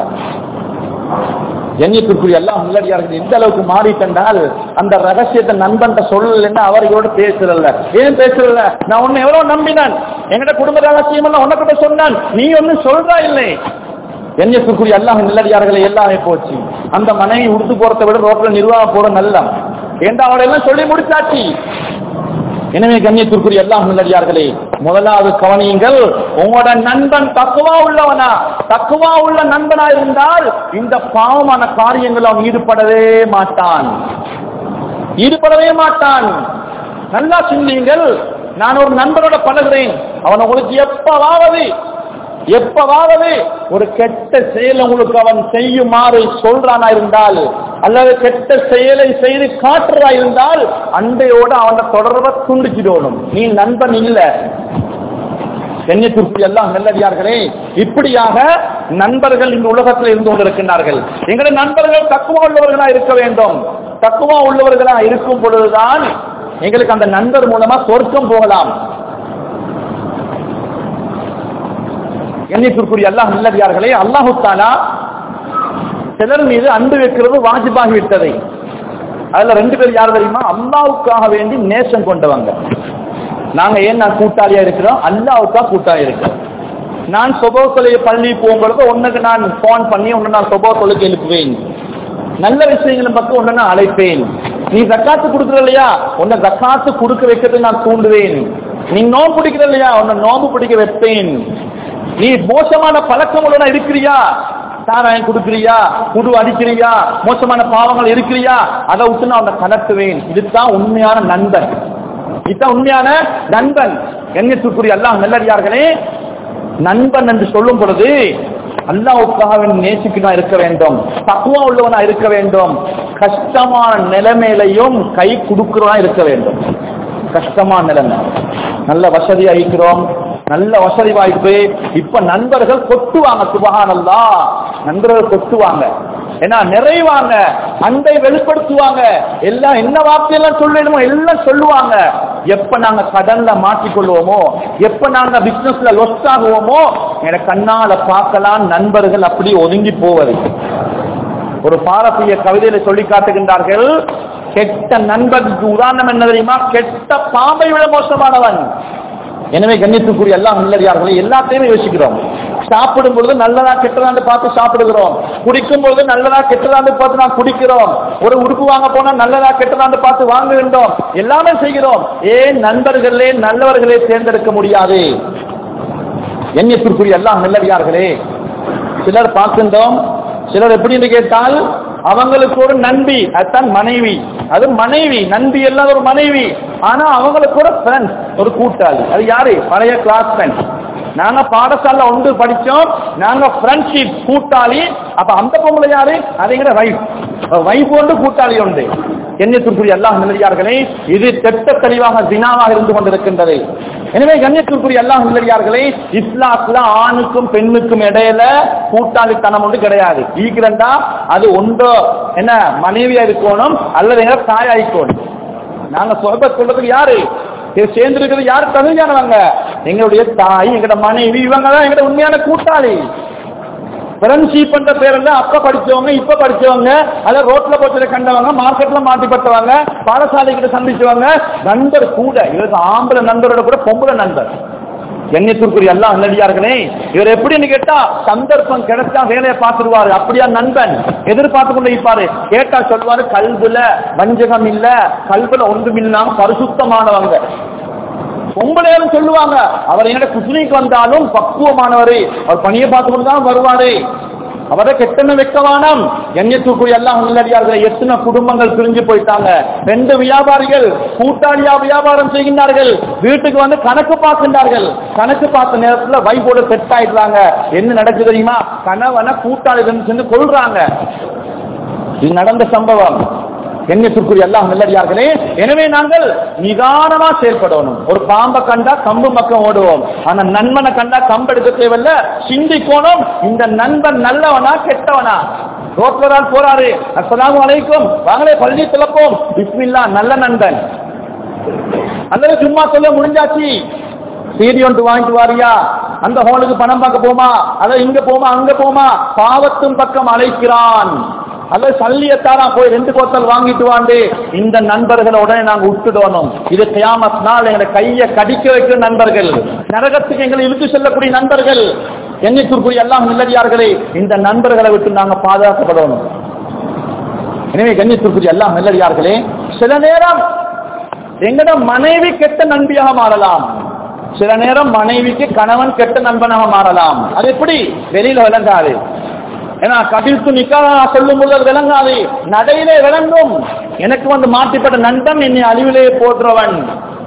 Speaker 1: எண்ணியத்திற்குரிய எல்லாம் உள்ளடியார்கள் எந்த அளவுக்கு மாறிட்டென்றால் அந்த ரகசியத்தை நண்பன் சொல்லலைன்னா அவர்களோட பேசுறல்ல ஏன் பேசுறல நான் உன்னை எவ்வளவு நம்பினான் எங்கட குடும்ப ரகசியம் எல்லாம் உனக்கிட்ட சொன்னான் நீ ஒன்னும் சொல்றா இல்லை எண்ணியத்திற்குரிய எல்லாம் நல்லடியார்களை எல்லாமே போச்சு அந்த மனைவி உடுத்து போறதை விட ரோட்ல நிர்வாகம் போற நல்ல ஏண்டா அவளை எல்லாம் சொல்லி முடிச்சாச்சு எனவே கண்ணியத்திற்குரிய எல்லாம் நல்லடியார்களே முதலாவது கவனியுங்கள் உங்களோட நண்பன் தக்குவா உள்ளவனா தக்குவா உள்ள நண்பனா இருந்தால் இந்த பாவமான காரியங்கள் அவன் ஈடுபடவே மாட்டான் ஈடுபடவே மாட்டான் நல்லா சிந்தியுங்கள் நான் ஒரு நண்பரோட பழகுறேன் அவன் உங்களுக்கு எப்பவாவது எப்பவாவது ஒரு கெட்ட செயல் உங்களுக்கு அவன் செய்யுமாறு சொல்றானா இருந்தால் அல்லது கெட்ட செயலை செய்து காட்டுறதா இருந்தால் அண்டையோட அவனை தொடர்பை துண்டிச்சிடணும் நீ நண்பன் இல்ல கண்ணியத்திற்கு எல்லாம் நல்லடியார்களே இப்படியாக நண்பர்கள் இந்த உலகத்தில் இருந்து கொண்டிருக்கின்றார்கள் எங்களுடைய நண்பர்கள் தக்குவா உள்ளவர்களா இருக்க வேண்டும் தக்குவா உள்ளவர்களா இருக்கும் பொழுதுதான் எங்களுக்கு அந்த நண்பர் மூலமா சொர்க்கம் போகலாம் எண்ணிற்குரிய அல்லாஹ் நல்லடியார்களே அல்லாஹு தாலா சிலர் மீது அன்பு வைக்கிறது வாஜிபாகி விட்டதை அதுல ரெண்டு பேர் யார் தெரியுமா அல்லாவுக்காக வேண்டி நேசம் கொண்டவங்க நாங்க ஏன் நான் கூட்டாளியா இருக்கிறோம் அல்லாவுக்கா கூட்டாளி இருக்கிறோம் நான் சொபோ தொழில் பள்ளி போகும்பொழுது உனக்கு நான் போன் பண்ணி உன்னை நான் சொபோ தொழுக்கு எழுப்புவேன் நல்ல விஷயங்களை பக்கம் உன்னை நான் அழைப்பேன் நீ ஜக்காத்து கொடுக்குற இல்லையா உன்னை ஜக்காத்து கொடுக்க வைக்கிறது நான் தூண்டுவேன் நீ நோம்பு பிடிக்கிற இல்லையா உன்னை நோம்பு பிடிக்க வைப்பேன் நீ மோசமான பழக்கங்களோட இருக்கிறியா சாராயம் கொடுக்கிறியா குடு அடிக்கிறியா மோசமான பாவங்கள் இருக்கிறியா அதை விட்டு நான் உன்னை கலட்டுவேன் இதுதான் உண்மையான நண்பன் இதுதான் உண்மையான நண்பன் எண்ணத்துக்குரிய எல்லாம் நல்லடியார்களே நண்பன் என்று சொல்லும் பொழுது அல்லாவுக்காக நேசிக்கனா இருக்க வேண்டும் தக்குவா உள்ளவனா இருக்க வேண்டும் கஷ்டமான நிலைமையிலையும் கை கொடுக்கிறவனா இருக்க வேண்டும் கஷ்டமான நிலைமை நல்ல வசதி அளிக்கிறோம் நல்ல வசதி வாய்ப்பு இப்ப நண்பர்கள் கொட்டுவாங்க சுபகானல்லா நண்பர்கள் கொட்டுவாங்க ஏன்னா நிறைவாங்க அன்பை வெளிப்படுத்துவாங்க எல்லாம் என்ன வார்த்தையெல்லாம் சொல்லணுமோ எல்லாம் சொல்லுவாங்க எப்ப நாங்க கடன்ல மாட்டிக்கொள்வோமோ எப்ப நாங்க பிசினஸ்ல லொஸ்ட் ஆகுவோமோ என கண்ணால பார்க்கலாம் நண்பர்கள் அப்படி ஒதுங்கி போவது ஒரு பாரசீக கவிதையில சொல்லி காட்டுகின்றார்கள் கெட்ட நண்பனுக்கு உதாரணம் என்ன தெரியுமா கெட்ட பாம்பை விட மோசமானவன் எனவே கண்ணியத்துக்குரிய எல்லாம் நல்லடியார்களே எல்லாத்தையுமே யோசிக்கிறோம் சாப்பிடும் பொழுது நல்லதா கெட்டதான்னு பார்த்து சாப்பிடுகிறோம் குடிக்கும் பொழுது நல்லதா கெட்டதான்னு பார்த்து நான் குடிக்கிறோம் ஒரு உடுப்பு வாங்க போனா நல்லதா கெட்டதான்னு பார்த்து வாங்குகின்றோம் எல்லாமே செய்கிறோம் ஏன் நண்பர்களே நல்லவர்களே தேர்ந்தெடுக்க முடியாது எண்ணியத்திற்குரிய எல்லாம் நல்லடியார்களே சிலர் பார்க்கின்றோம் சிலர் எப்படின்னு கேட்டால் அவங்களுக்கு ஒரு நண்பி அதுதான் மனைவி அது மனைவி நண்பி எல்லாம் ஒரு மனைவி ஆனா அவங்களுக்கு ஒரு ஃப்ரெண்ட்ஸ் ஒரு கூட்டாளி அது யாரு பழைய கிளாஸ் ஃப்ரெண்ட்ஸ் நாங்க பாடசாலை ஒன்று படிச்சோம் நாங்க ஃப்ரெண்ட்ஷிப் கூட்டாளி அப்ப அந்த பொம்பளை யாரு அதுங்கிற வைஃப் வைஃப் ஒன்று கூட்டாளி உண்டு கண்ணியத்திற்குரிய எல்லாம் நிலையார்களே இது திட்ட தெளிவாக தினாவாக இருந்து கொண்டிருக்கின்றது எனவே கண்ணியத்திற்குரிய எல்லாம் நிலையார்களே இஸ்லாத்துல ஆணுக்கும் பெண்ணுக்கும் இடையில கூட்டாளித்தனம் ஒன்று கிடையாது ஈக்கிறண்டா அது ஒன்றோ என்ன மனைவியா இருக்கணும் அல்லது எங்க தாயா இருக்கணும் நாங்க சொர்க்க சொல்றதுக்கு யாரு இது சேர்ந்திருக்கிறது யாரு தகுதியானவங்க எங்களுடைய தாய் எங்களோட மனைவி இவங்க தான் எங்களோட உண்மையான கூட்டாளி ஃப்ரெண்ட்ஷிப் என்ற பேர்ல அப்ப படிச்சவங்க இப்ப படிச்சவங்க அத ரோட்ல போச்சு கண்டவங்க மார்க்கெட்ல மாட்டிப்பட்டவங்க பாடசாலை கிட்ட சந்திச்சவங்க நண்பர் கூட இவருக்கு ஆம்பளை நண்பரோட கூட பொம்பளை நண்பர் எண்ணத்திற்குரிய எல்லா நல்லடியார்களே இவர் எப்படின்னு கேட்டா சந்தர்ப்பம் கிடைச்சா வேலையை பார்த்துருவாரு அப்படியா நண்பன் எதிர்பார்த்து கொண்டு இருப்பாரு கேட்டா சொல்லுவாரு கல்புல வஞ்சகம் இல்ல கல்புல ஒன்றும் இல்லாம பரிசுத்தமானவங்க பொம்பளையாரும் சொல்லுவாங்க அவர் என்னோட குசினிக்கு வந்தாலும் பக்குவமானவர் அவர் பணியை பார்த்து கொண்டு தான் வருவாரு அவரை கெட்டன வெக்கவானம் எண்ணத்துக்குரிய எல்லாம் உள்ளடியார்கள் எத்தனை குடும்பங்கள் பிரிஞ்சு போயிட்டாங்க ரெண்டு வியாபாரிகள் கூட்டாளியா வியாபாரம் செய்கின்றார்கள் வீட்டுக்கு வந்து கணக்கு பார்க்கின்றார்கள் கணக்கு பார்த்த நேரத்துல வைபோட செட் ஆயிடுறாங்க என்ன நடக்குது தெரியுமா கணவனை கூட்டாளி சென்று கொள்றாங்க இது நடந்த சம்பவம் எண்ணத்திற்குரிய எல்லாம் நல்லடியார்களே எனவே நாங்கள் நிதானமா செயல்படணும் ஒரு பாம்பை கண்டா கம்பு பக்கம் ஓடுவோம் ஆனா நண்பனை கண்டா கம்பு எடுக்க தேவையில்ல சிந்திக்கணும் இந்த நண்பன் நல்லவனா கெட்டவனா ரோட்ல தான் போறாரு அஸ்ஸலாமு அலைக்கும் வாங்களே பள்ளி திறப்போம் பிஸ்மில்லா நல்ல நண்பன் அல்லது சும்மா சொல்ல முடிஞ்சாச்சு சீடி ஒன்று வாங்கிட்டு வாரியா அந்த ஹோலுக்கு பணம் பார்க்க போமா அல்ல இங்க போமா அங்க போமா பாவத்தும் பக்கம் அழைக்கிறான் அல்ல சல்லியத்தாரா போய் ரெண்டு போத்தல் வாங்கிட்டு வாண்டு இந்த நண்பர்களை உடனே நாங்க விட்டுடணும் இது கியாமத் நாள் எங்களை கையை கடிக்க வைக்கிற நண்பர்கள் நரகத்துக்கு எங்களை இழுத்து செல்லக்கூடிய நண்பர்கள் எண்ணிற்குரிய எல்லாம் நில்லடியார்களே இந்த நண்பர்களை விட்டு நாங்க பாதுகாக்கப்படணும் எனவே கண்ணியத்திற்குரிய எல்லாம் நல்லடியார்களே சில நேரம் எங்கட மனைவி கெட்ட நண்பியாக மாறலாம் சில நேரம் மனைவிக்கு கணவன் கெட்ட நண்பனாக மாறலாம் அது எப்படி வெளியில விளங்காது ஏன்னா கபில்த்து நிக்கா சொல்லும் போது அது விளங்காது நடையிலே விளங்கும் எனக்கு வந்து மாட்டிப்பட்ட நண்பன் என்னை அழிவிலே போன்றவன்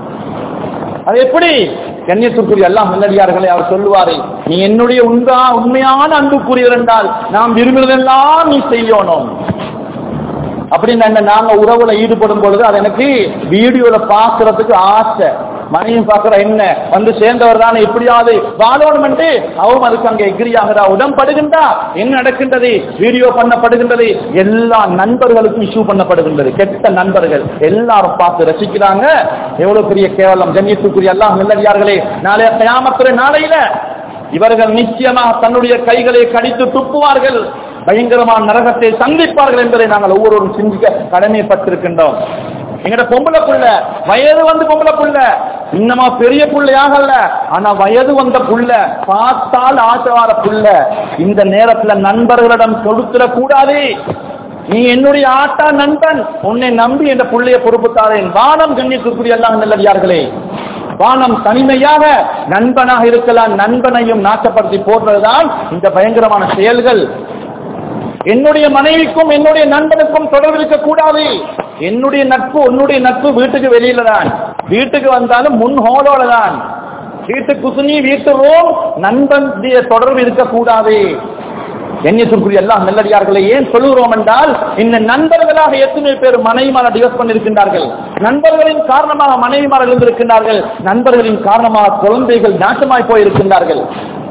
Speaker 1: அது எப்படி கண்ணியத்திற்குரிய எல்லாம் நல்லடியார்களே அவர் சொல்லுவாரு நீ என்னுடைய உண்மையா உண்மையான அன்புக்குரியவர் என்றால் நாம் விரும்புவதெல்லாம் நீ செய்யணும் அப்படின்னு என்ன நாங்க உறவுல ஈடுபடும் பொழுது அது எனக்கு வீடியோல பாக்குறதுக்கு ஆசை மனையும் பாக்குற என்ன வந்து சேர்ந்தவர் தானே எப்படியாவது வாழணும் அவன் அதுக்கு அங்கே எகிரி ஆகிறா உடம்படுகின்றா என்ன நடக்கின்றது வீடியோ பண்ணப்படுகின்றது எல்லா நண்பர்களுக்கும் இஷ்யூ பண்ணப்படுகின்றது கெட்ட நண்பர்கள் எல்லாரும் பார்த்து ரசிக்கிறாங்க எவ்வளவு பெரிய கேவலம் ஜன்யத்துக்குரிய எல்லாம் நல்லடியார்களே நாளைய கயாமத்துறை நாளையில இவர்கள் நிச்சயமாக தன்னுடைய கைகளை கடித்து துப்புவார்கள் பயங்கரமான நரகத்தை சந்திப்பார்கள் என்பதை நாங்கள் ஒவ்வொருவரும் சிந்திக்க கடமைப்பட்டிருக்கின்றோம் எங்கட பொம்பளை புள்ள வயது வந்து பொம்பளை புள்ள இன்னமா பெரிய புள்ளையாகல ஆனா வயது வந்த புள்ள பார்த்தால் ஆசைவார புள்ள இந்த நேரத்துல நண்பர்களிடம் கொடுத்துட கூடாது நீ என்னுடைய ஆட்டா நண்பன் உன்னை நம்பி என்ற புள்ளைய பொறுப்புத்தாரேன் வானம் கண்ணியத்துக்குரிய எல்லாம் நல்லடியார்களே வானம் தனிமையாக நண்பனாக இருக்கலாம் நண்பனையும் நாட்டப்படுத்தி போடுறதுதான் இந்த பயங்கரமான செயல்கள் என்னுடைய மனைவிக்கும் என்னுடைய நண்பனுக்கும் தொடர்பு இருக்கக்கூடாது என்னுடைய நட்பு உன்னுடைய நட்பு வீட்டுக்கு வெளியில தான் வீட்டுக்கு வந்தாலும் முன் ஹோலோட தான் வீட்டு குசுனி வீட்டு ரோம் நண்பன் தொடர்பு இருக்கக்கூடாது எண்ணியத்திற்குரிய எல்லாம் நல்லடியார்களை ஏன் சொல்லுகிறோம் என்றால் இந்த நண்பர்களாக எத்தனை பேர் மனைவிமார டிவர்ஸ் பண்ணிருக்கின்றார்கள் நண்பர்களின் காரணமாக மனைவிமார்கள் இருந்திருக்கின்றார்கள் நண்பர்களின் காரணமாக குழந்தைகள் நாசமாய் போயிருக்கின்றார்கள்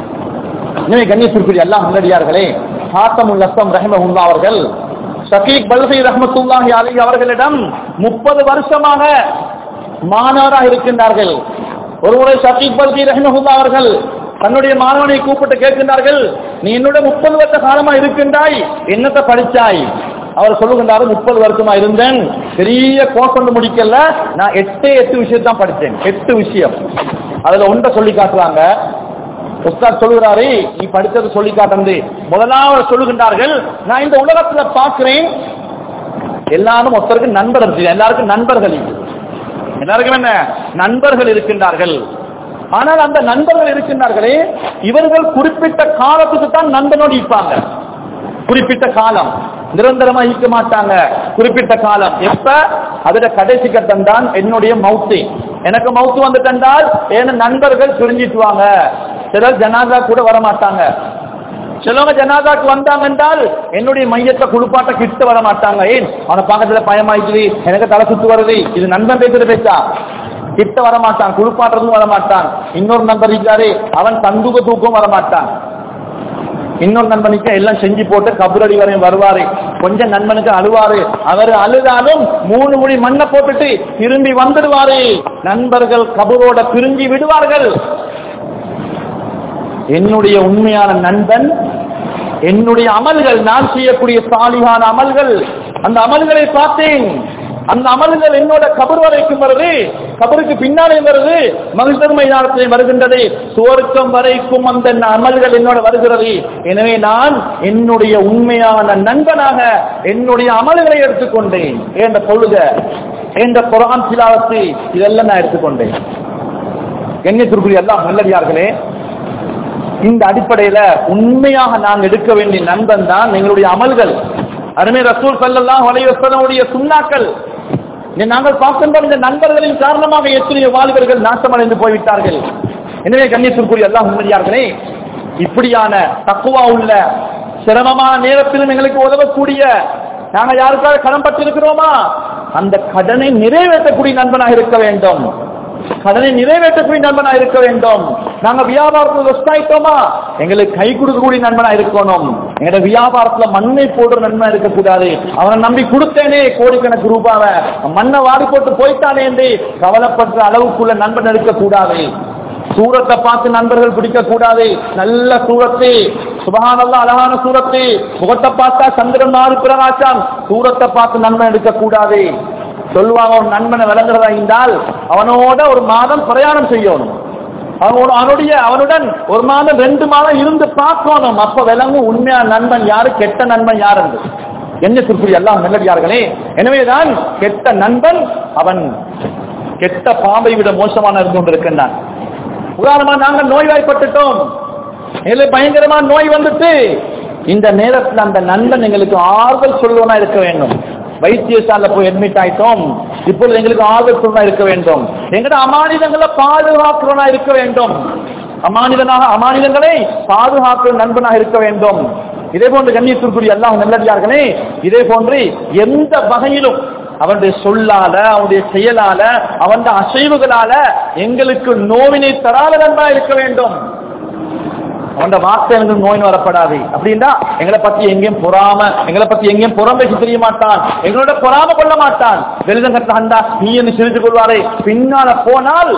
Speaker 1: எனவே கண்ணியத்திற்குரிய எல்லாம் நல்லடியார்களே ஹாத்தமுல் அஸ்லம் ரஹிமஹுல்லா அவர்கள் ஷகீக் பல்கை ரஹமத்துல்லாஹி அலி அவர்களிடம் முப்பது வருஷமாக மாணவராக இருக்கின்றார்கள் ஒருமுறை ஷகீக் பல்கி ரஹிமஹுல்லா அவர்கள் தன்னுடைய மாணவனை கூப்பிட்டு கேட்கின்றார்கள் நீ என்னோட முப்பது வருஷ காலமா இருக்கின்றாய் என்னத்தை படிச்சாய் அவர் சொல்லுகின்றாரு முப்பது வருஷமா இருந்தேன் பெரிய கோர்ஸ் ஒன்று முடிக்கல நான் எட்டே எட்டு விஷயம் தான் படித்தேன் எட்டு விஷயம் அதுல ஒன்றை சொல்லி காட்டுறாங்க உஸ்தாத் சொல்லுகிறாரு நீ படித்தது சொல்லி காட்டுறது முதலாவது சொல்லுகின்றார்கள் நான் இந்த உலகத்துல பார்க்கிறேன் எல்லாரும் ஒருத்தருக்கு நண்பர் இருக்கு எல்லாருக்கும் நண்பர்கள் இருக்கு. எல்லாருக்கும் என்ன நண்பர்கள் இருக்கின்றார்கள் ஆனால் அந்த நண்பர்கள் இருக்கின்றார்களே இவர்கள் குறிப்பிட்ட காலத்துக்கு தான் நண்பனோடு இருப்பாங்க குறிப்பிட்ட காலம் நிரந்தரமா இருக்க மாட்டாங்க குறிப்பிட்ட காலம் எப்ப அதுல கடைசி கட்டம் தான் என்னுடைய மவுத்து எனக்கு மவுத்து வந்துட்டென்றால் என் நண்பர்கள் பிரிஞ்சிட்டுவாங்க சிலர் ஜனாதா கூட வர மாட்டாங்க சிலவங்க ஜனாதாக்கு வந்தாங்க என்றால் என்னுடைய மையத்தை குளிப்பாட்ட கிட்ட வர மாட்டாங்க ஏன் அவனை பக்கத்துல பயமாயிக்குது எனக்கு தலை சுத்து வருது இது நண்பன் பேசுற பேச்சா கிட்ட வர மாட்டான் குளிப்பாட்டுறதும் வர மாட்டான் இன்னொரு நண்பர் இருக்காரு அவன் தந்துக தூக்கம் வர மாட்டான் இன்னொரு நண்பனுக்கு எல்லாம் செஞ்சு போட்டு கபரடி வரையும் வருவாரு கொஞ்சம் நண்பனுக்கு அழுவாரு அவர் அழுதாலும் மூணு மொழி மண்ணை போட்டுட்டு திரும்பி வந்துடுவாரு நண்பர்கள் கபரோட பிரிஞ்சு விடுவார்கள் என்னுடைய உண்மையான நண்பன் என்னுடைய அமல்கள் நான் செய்யக்கூடிய சாலிகான அமல்கள் அந்த அமல்களை பார்த்தேன் அந்த அமல்கள் என்னோட கபர் வரைக்கும் வருது கபருக்கு பின்னாலே வருது மகிழ்ந்தர் மைதானத்திலே வருகின்றது சுவர்க்கம் வரைக்கும் அந்த அமல்கள் என்னோட வருகிறது எனவே நான் என்னுடைய உண்மையான நண்பனாக என்னுடைய அமல்களை எடுத்துக்கொண்டேன் என்ற தொழுக என்ற குரான் சிலாவத்து இதெல்லாம் நான் எடுத்துக்கொண்டேன் கண்ணியத்திற்குரிய எல்லாம் நல்லடியார்களே இந்த அடிப்படையில உண்மையாக நாம் எடுக்க வேண்டிய நண்பன் தான் எங்களுடைய அமல்கள் அருமை ரசூல் சல்லல்லாஹு அலைஹி வஸல்லமுடைய சுண்ணாக்கள் இன்று நாங்கள் பார்க்கின்ற இந்த நண்பர்களின் காரணமாக எத்தனையோ வாலிபர்கள் நாசமடைந்து போய்விட்டார்கள் எனவே கண்ணியத்திற்குரிய எல்லாம் உண்மையார்களே இப்படியான தக்குவா உள்ள சிரமமான நேரத்திலும் எங்களுக்கு உதவக்கூடிய நாங்க யாருக்காக கடன் பட்டிருக்கிறோமா அந்த கடனை நிறைவேற்றக்கூடிய நண்பனாக இருக்க வேண்டும் கடனை நிறைவேற்றக்கூடிய நண்பனா இருக்க வேண்டும் நாங்க வியாபாரத்தில் வெஸ்டாயிட்டோமா எங்களுக்கு கை கொடுக்கக்கூடிய நண்பனா இருக்கணும் எங்களோட வியாபாரத்துல மண்ணை போடுற நண்பனா இருக்கக்கூடாது அவனை நம்பி கொடுத்தேனே கோடிக்கணக்கு ரூபாவை மண்ணை வாடி போட்டு போயிட்டானே என்று கவலைப்படுற அளவுக்குள்ள நண்பன் இருக்கக்கூடாது சூரத்தை பார்த்து நண்பர்கள் பிடிக்க கூடாது நல்ல சூரத்து சுபகானல்லா அழகான சூரத்து முகத்தை பார்த்தா சந்திரன் மாறு பிரகாசம் சூரத்தை பார்த்து நண்பன் எடுக்க கூடாது சொல்லுவாங்க ஒரு நண்பனை விளங்குறதா இருந்தால் அவனோட ஒரு மாதம் பிரயாணம் செய்யணும் அவனோட அவனுடைய அவனுடன் ஒரு மாதம் ரெண்டு மாதம் இருந்து பார்க்கணும் அப்ப விளங்கும் உண்மையான நண்பன் யாரு கெட்ட நண்பன் யார் என்று என்ன குறிப்பிட எல்லாம் நல்லடியார்களே எனவேதான் கெட்ட நண்பன் அவன் கெட்ட பாம்பை விட மோசமான இருந்து கொண்டிருக்கின்றான் உதாரணமா நாங்க நோய்வாய்ப்பட்டுட்டோம் எங்களுக்கு பயங்கரமா நோய் வந்துட்டு இந்த நேரத்தில் அந்த நண்பன் எங்களுக்கு ஆறுதல் சொல்லுவனா இருக்க வேண்டும் வைத்தியசாலை போய் அட்மிட் ஆயிட்டோம் இப்பொழுது எங்களுக்கு ஆறுதல் சொல்லுவா இருக்க வேண்டும் எங்கட அமானிதங்களை பாதுகாக்கிறவனா இருக்க வேண்டும் அமானிதனாக அமானிதங்களை பாதுகாக்கிற நண்பனாக இருக்க வேண்டும் இதே போன்று கண்ணியத்திற்குரிய எல்லாம் நல்லடியார்களே இதே போன்று எந்த வகையிலும் அவனுடைய சொல்லால அவனுடைய செயலால அவனுடைய அசைவுகளால எங்களுக்கு நோவினை தராத நண்பா இருக்க வேண்டும் அவன் வார்த்தை எனக்கு நோய் வரப்படாது அப்படின்னா எங்களை பத்தி எங்கேயும் பொறாம எங்களை பத்தி எங்கேயும் புறம் பேசி தெரிய மாட்டான் எங்களோட பொறாம கொள்ள மாட்டான் வெளிதம் கட்டாண்டா நீ என்று சிரித்து கொள்வாரே பின்னால போனால்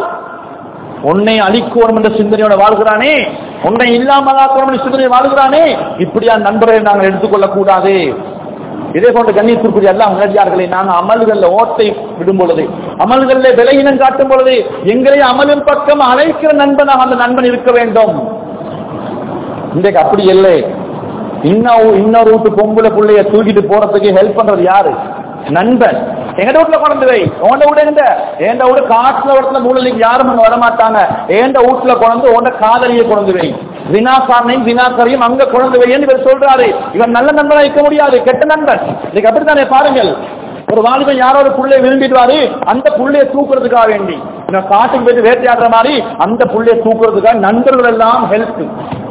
Speaker 1: உன்னை அழிக்கோணும் என்ற சிந்தனையோட வாழ்கிறானே உன்னை இல்லாமல் ஆக்கணும் என்ற சிந்தனை வாழ்கிறானே இப்படியா நண்பரை நாங்கள் எடுத்துக்கொள்ள கூடாது இதே போன்ற கண்ணியத்திற்குரிய எல்லாம் உணர்ச்சியார்களை நாங்கள் அமல்கள்ல ஓட்டை விடும் பொழுது அமல்களில் விலையினம் காட்டும் பொழுது எங்களை அமலின் பக்கம் அழைக்கிற நண்பனாக அந்த நண்பன் இருக்க வேண்டும் இன்றைக்கு அப்படி இல்லை இன்னும் இன்னொரு வீட்டு பொம்பளை புள்ளைய தூக்கிட்டு போறதுக்கு ஹெல்ப் பண்றது யாரு நண்பன் எங்க வீட்டுல கொண்டு வை உண்ட வீடு எங்க எந்த வீடு காட்டுல இடத்துல மூலைக்கு யாரும் அங்க வரமாட்டாங்க எந்த வீட்டுல கொண்டு உண்ட காதலியை கொண்டு வை வினாக்காரனையும் வினாக்கரையும் அங்க கொண்டு வைன்னு இவர் சொல்றாரு இவன் நல்ல நண்பனா இருக்க முடியாது கெட்ட நண்பன் இன்னைக்கு அப்படித்தானே பாருங்கள் ஒரு வாலிபன் யாரோ ஒரு புள்ளைய விரும்பிடுவாரு அந்த புள்ளைய தூக்குறதுக்காக வேண்டி நான் காட்டுக்கு போயிட்டு வேட்டையாடுற மாதிரி அந்த புள்ளைய தூக்குறதுக்காக நண்பர்கள் எல்லாம் ஹெல்ப்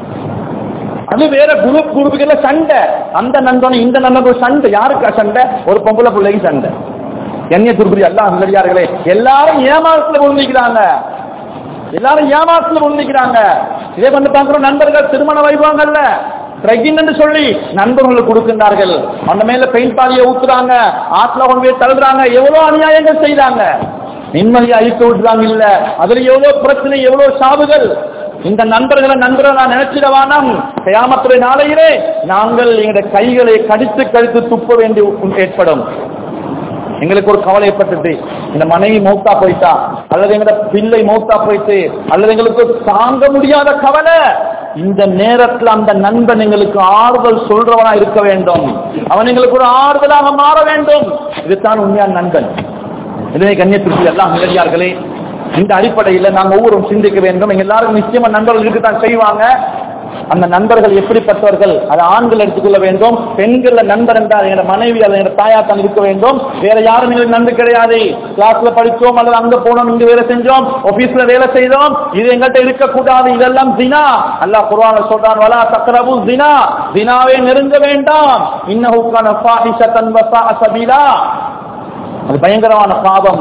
Speaker 1: அது வேற குரூப் குரூப்புக்கு சண்டை அந்த நண்பன் இந்த நண்பன் சண்டை யாருக்கா சண்டை ஒரு பொம்பளை பிள்ளைக்கு சண்டை என்னைய துருப்பதி எல்லாம் நல்லடியார்களே எல்லாரும் ஏமாற்றத்துல விழுந்திக்கிறாங்க எல்லாரும் ஏமாற்றத்துல விழுந்திக்கிறாங்க இதே வந்து பாக்குறோம் நண்பர்கள் திருமண வைபவங்கள்ல பிரெக்னன்ட் சொல்லி நண்பர்களுக்கு கொடுக்கின்றார்கள் அந்த மேல பெயிண்ட் பாலியை ஊத்துறாங்க ஆத்துல கொண்டு போய் தள்ளுறாங்க எவ்வளவு அநியாயங்கள் செய்றாங்க நிம்மதியை அழித்து விட்டுறாங்க இல்ல அதுல எவ்வளவு பிரச்சனை எவ்வளவு சாவுகள் இந்த நண்பர்களை நண்பரை நான் நினைச்சிடவானம் கயாமத்துறை நாளையிலே நாங்கள் எங்களுடைய கைகளை கடித்து கடித்து துப்ப வேண்டி ஏற்படும் எங்களுக்கு ஒரு கவலை ஏற்பட்டது இந்த மனைவி மௌத்தா போயிட்டா அல்லது எங்களோட பிள்ளை மௌத்தா போயிட்டு அல்லது எங்களுக்கு தாங்க முடியாத கவலை இந்த நேரத்தில் அந்த நண்பன் எங்களுக்கு ஆறுதல் சொல்றவனா இருக்க வேண்டும் அவன் எங்களுக்கு ஒரு ஆறுதலாக மாற வேண்டும் இதுதான் உண்மையான நண்பன் இதனை கண்ணியத்திற்கு எல்லாம் நிலையார்களே இந்த அடிப்படையில் நாங்கள் ஒவ்வொருவரும் சிந்திக்க வேண்டும் எங்க எல்லாரும் நிச்சயமா நண்பர்கள் இருக்கத்தான் செய்வாங்க அந்த நண்பர்கள் எப்படிப்பட்டவர்கள் அது ஆண்கள் எடுத்துக்கொள்ள வேண்டும் பெண்கள்ல நண்பர் என்றால் எங்க மனைவி அல்லது எங்க தாயா தான் இருக்க வேண்டும் வேற யாரும் எங்களுக்கு நண்பர் கிடையாது கிளாஸ்ல படிச்சோம் அல்லது அங்க போனோம் இங்க வேலை செஞ்சோம் ஆபீஸ்ல வேலை செய்தோம் இது எங்கள்கிட்ட இருக்கக்கூடாது இதெல்லாம் தினா அல்லாஹ் குர்ஆன்ல சொல்றான் வலா தக்ரபு தினா தினாவே நெருங்க வேண்டாம் இன்னஹு கான ஃபாஹிஷத்தன் வஸா சபீலா அது பயங்கரமான பாவம்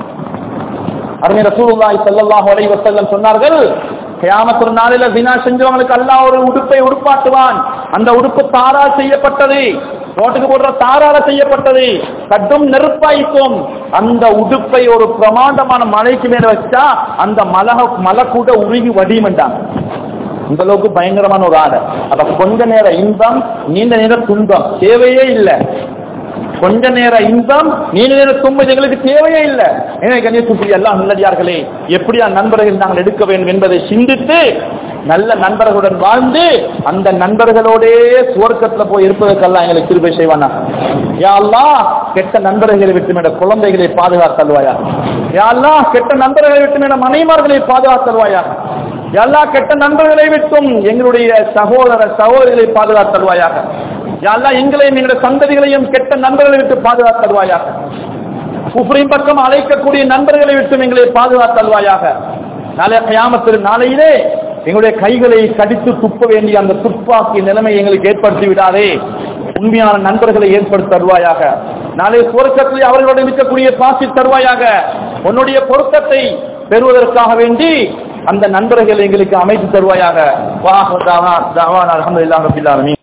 Speaker 1: அருமை ரசூலுல்லாஹி ஸல்லல்லாஹு அலைஹி வஸல்லம் சொன்னார்கள் கியாமத்து நாளில வினா செஞ்சவங்களுக்கு அல்லாஹ் ஒரு உடுப்பை உடுப்பாட்டுவான் அந்த உடுப்பு தாரால் செய்யப்பட்டது ரோட்டுக்கு போடுற தாரால செய்யப்பட்டது கடும் நெருப்பாய்க்கும் அந்த உடுப்பை ஒரு பிரமாண்டமான மலைக்கு மேல வச்சா அந்த மலக மலை கூட உருகி வடிமண்டாங்க இந்த அளவுக்கு பயங்கரமான ஒரு ஆடை அப்ப கொஞ்ச நேரம் இன்பம் நீண்ட நேரம் துன்பம் தேவையே இல்லை கொஞ்ச நேர இன்பம் நீண்ட நேர துன்பம் எங்களுக்கு தேவையே இல்லை எனவே கண்ணியத்துக்குரிய எல்லாம் நல்லடியார்களே எப்படியா நண்பர்கள் நாங்கள் எடுக்க வேண்டும் என்பதை சிந்தித்து நல்ல நண்பர்களுடன் வாழ்ந்து அந்த நண்பர்களோடே சுவர்க்கத்துல போய் இருப்பதற்கெல்லாம் எங்களுக்கு கிருபை செய்வானா யா அல்லாஹ் கெட்ட நண்பர்களை விட்டு மேட குழந்தைகளை பாதுகாத்தல்வாயா யா அல்லாஹ் கெட்ட நண்பர்களை விட்டு மேட மனைமார்களை பாதுகாத்தல்வாயா எல்லா கெட்ட நண்பர்களை விட்டும் எங்களுடைய சகோதர சகோதரிகளை பாதுகாத்தல்வாயாக யாரெல்லாம் எங்களையும் எங்களுடைய சந்ததிகளையும் கெட்ட நண்பர்களை விட்டு பாதுகாத்தல்வாயாக குஃப்ரின் பக்கம் அழைக்கக்கூடிய நண்பர்களை விட்டும் எங்களை பாதுகாத்தல்வாயாக நாளை கயாமத்தில் நாளையிலே எங்களுடைய கைகளை கடித்து துப்ப வேண்டிய அந்த துப்பாக்கிய நிலைமை எங்களுக்கு ஏற்படுத்தி விடாதே உண்மையான நண்பர்களை ஏற்படுத்தி தருவாயாக நாளை சுவர்க்கத்தில் அவர்களோடு இருக்கக்கூடிய பாசி தருவாயாக உன்னுடைய பொருத்தத்தை பெறுவதற்காக வேண்டி அந்த நண்பர்கள் எங்களுக்கு அமைத்து தருவாயாக வாஹ் தாவா தாவான் அலமதுல்லாஹ் ரபில் ஆலமீன்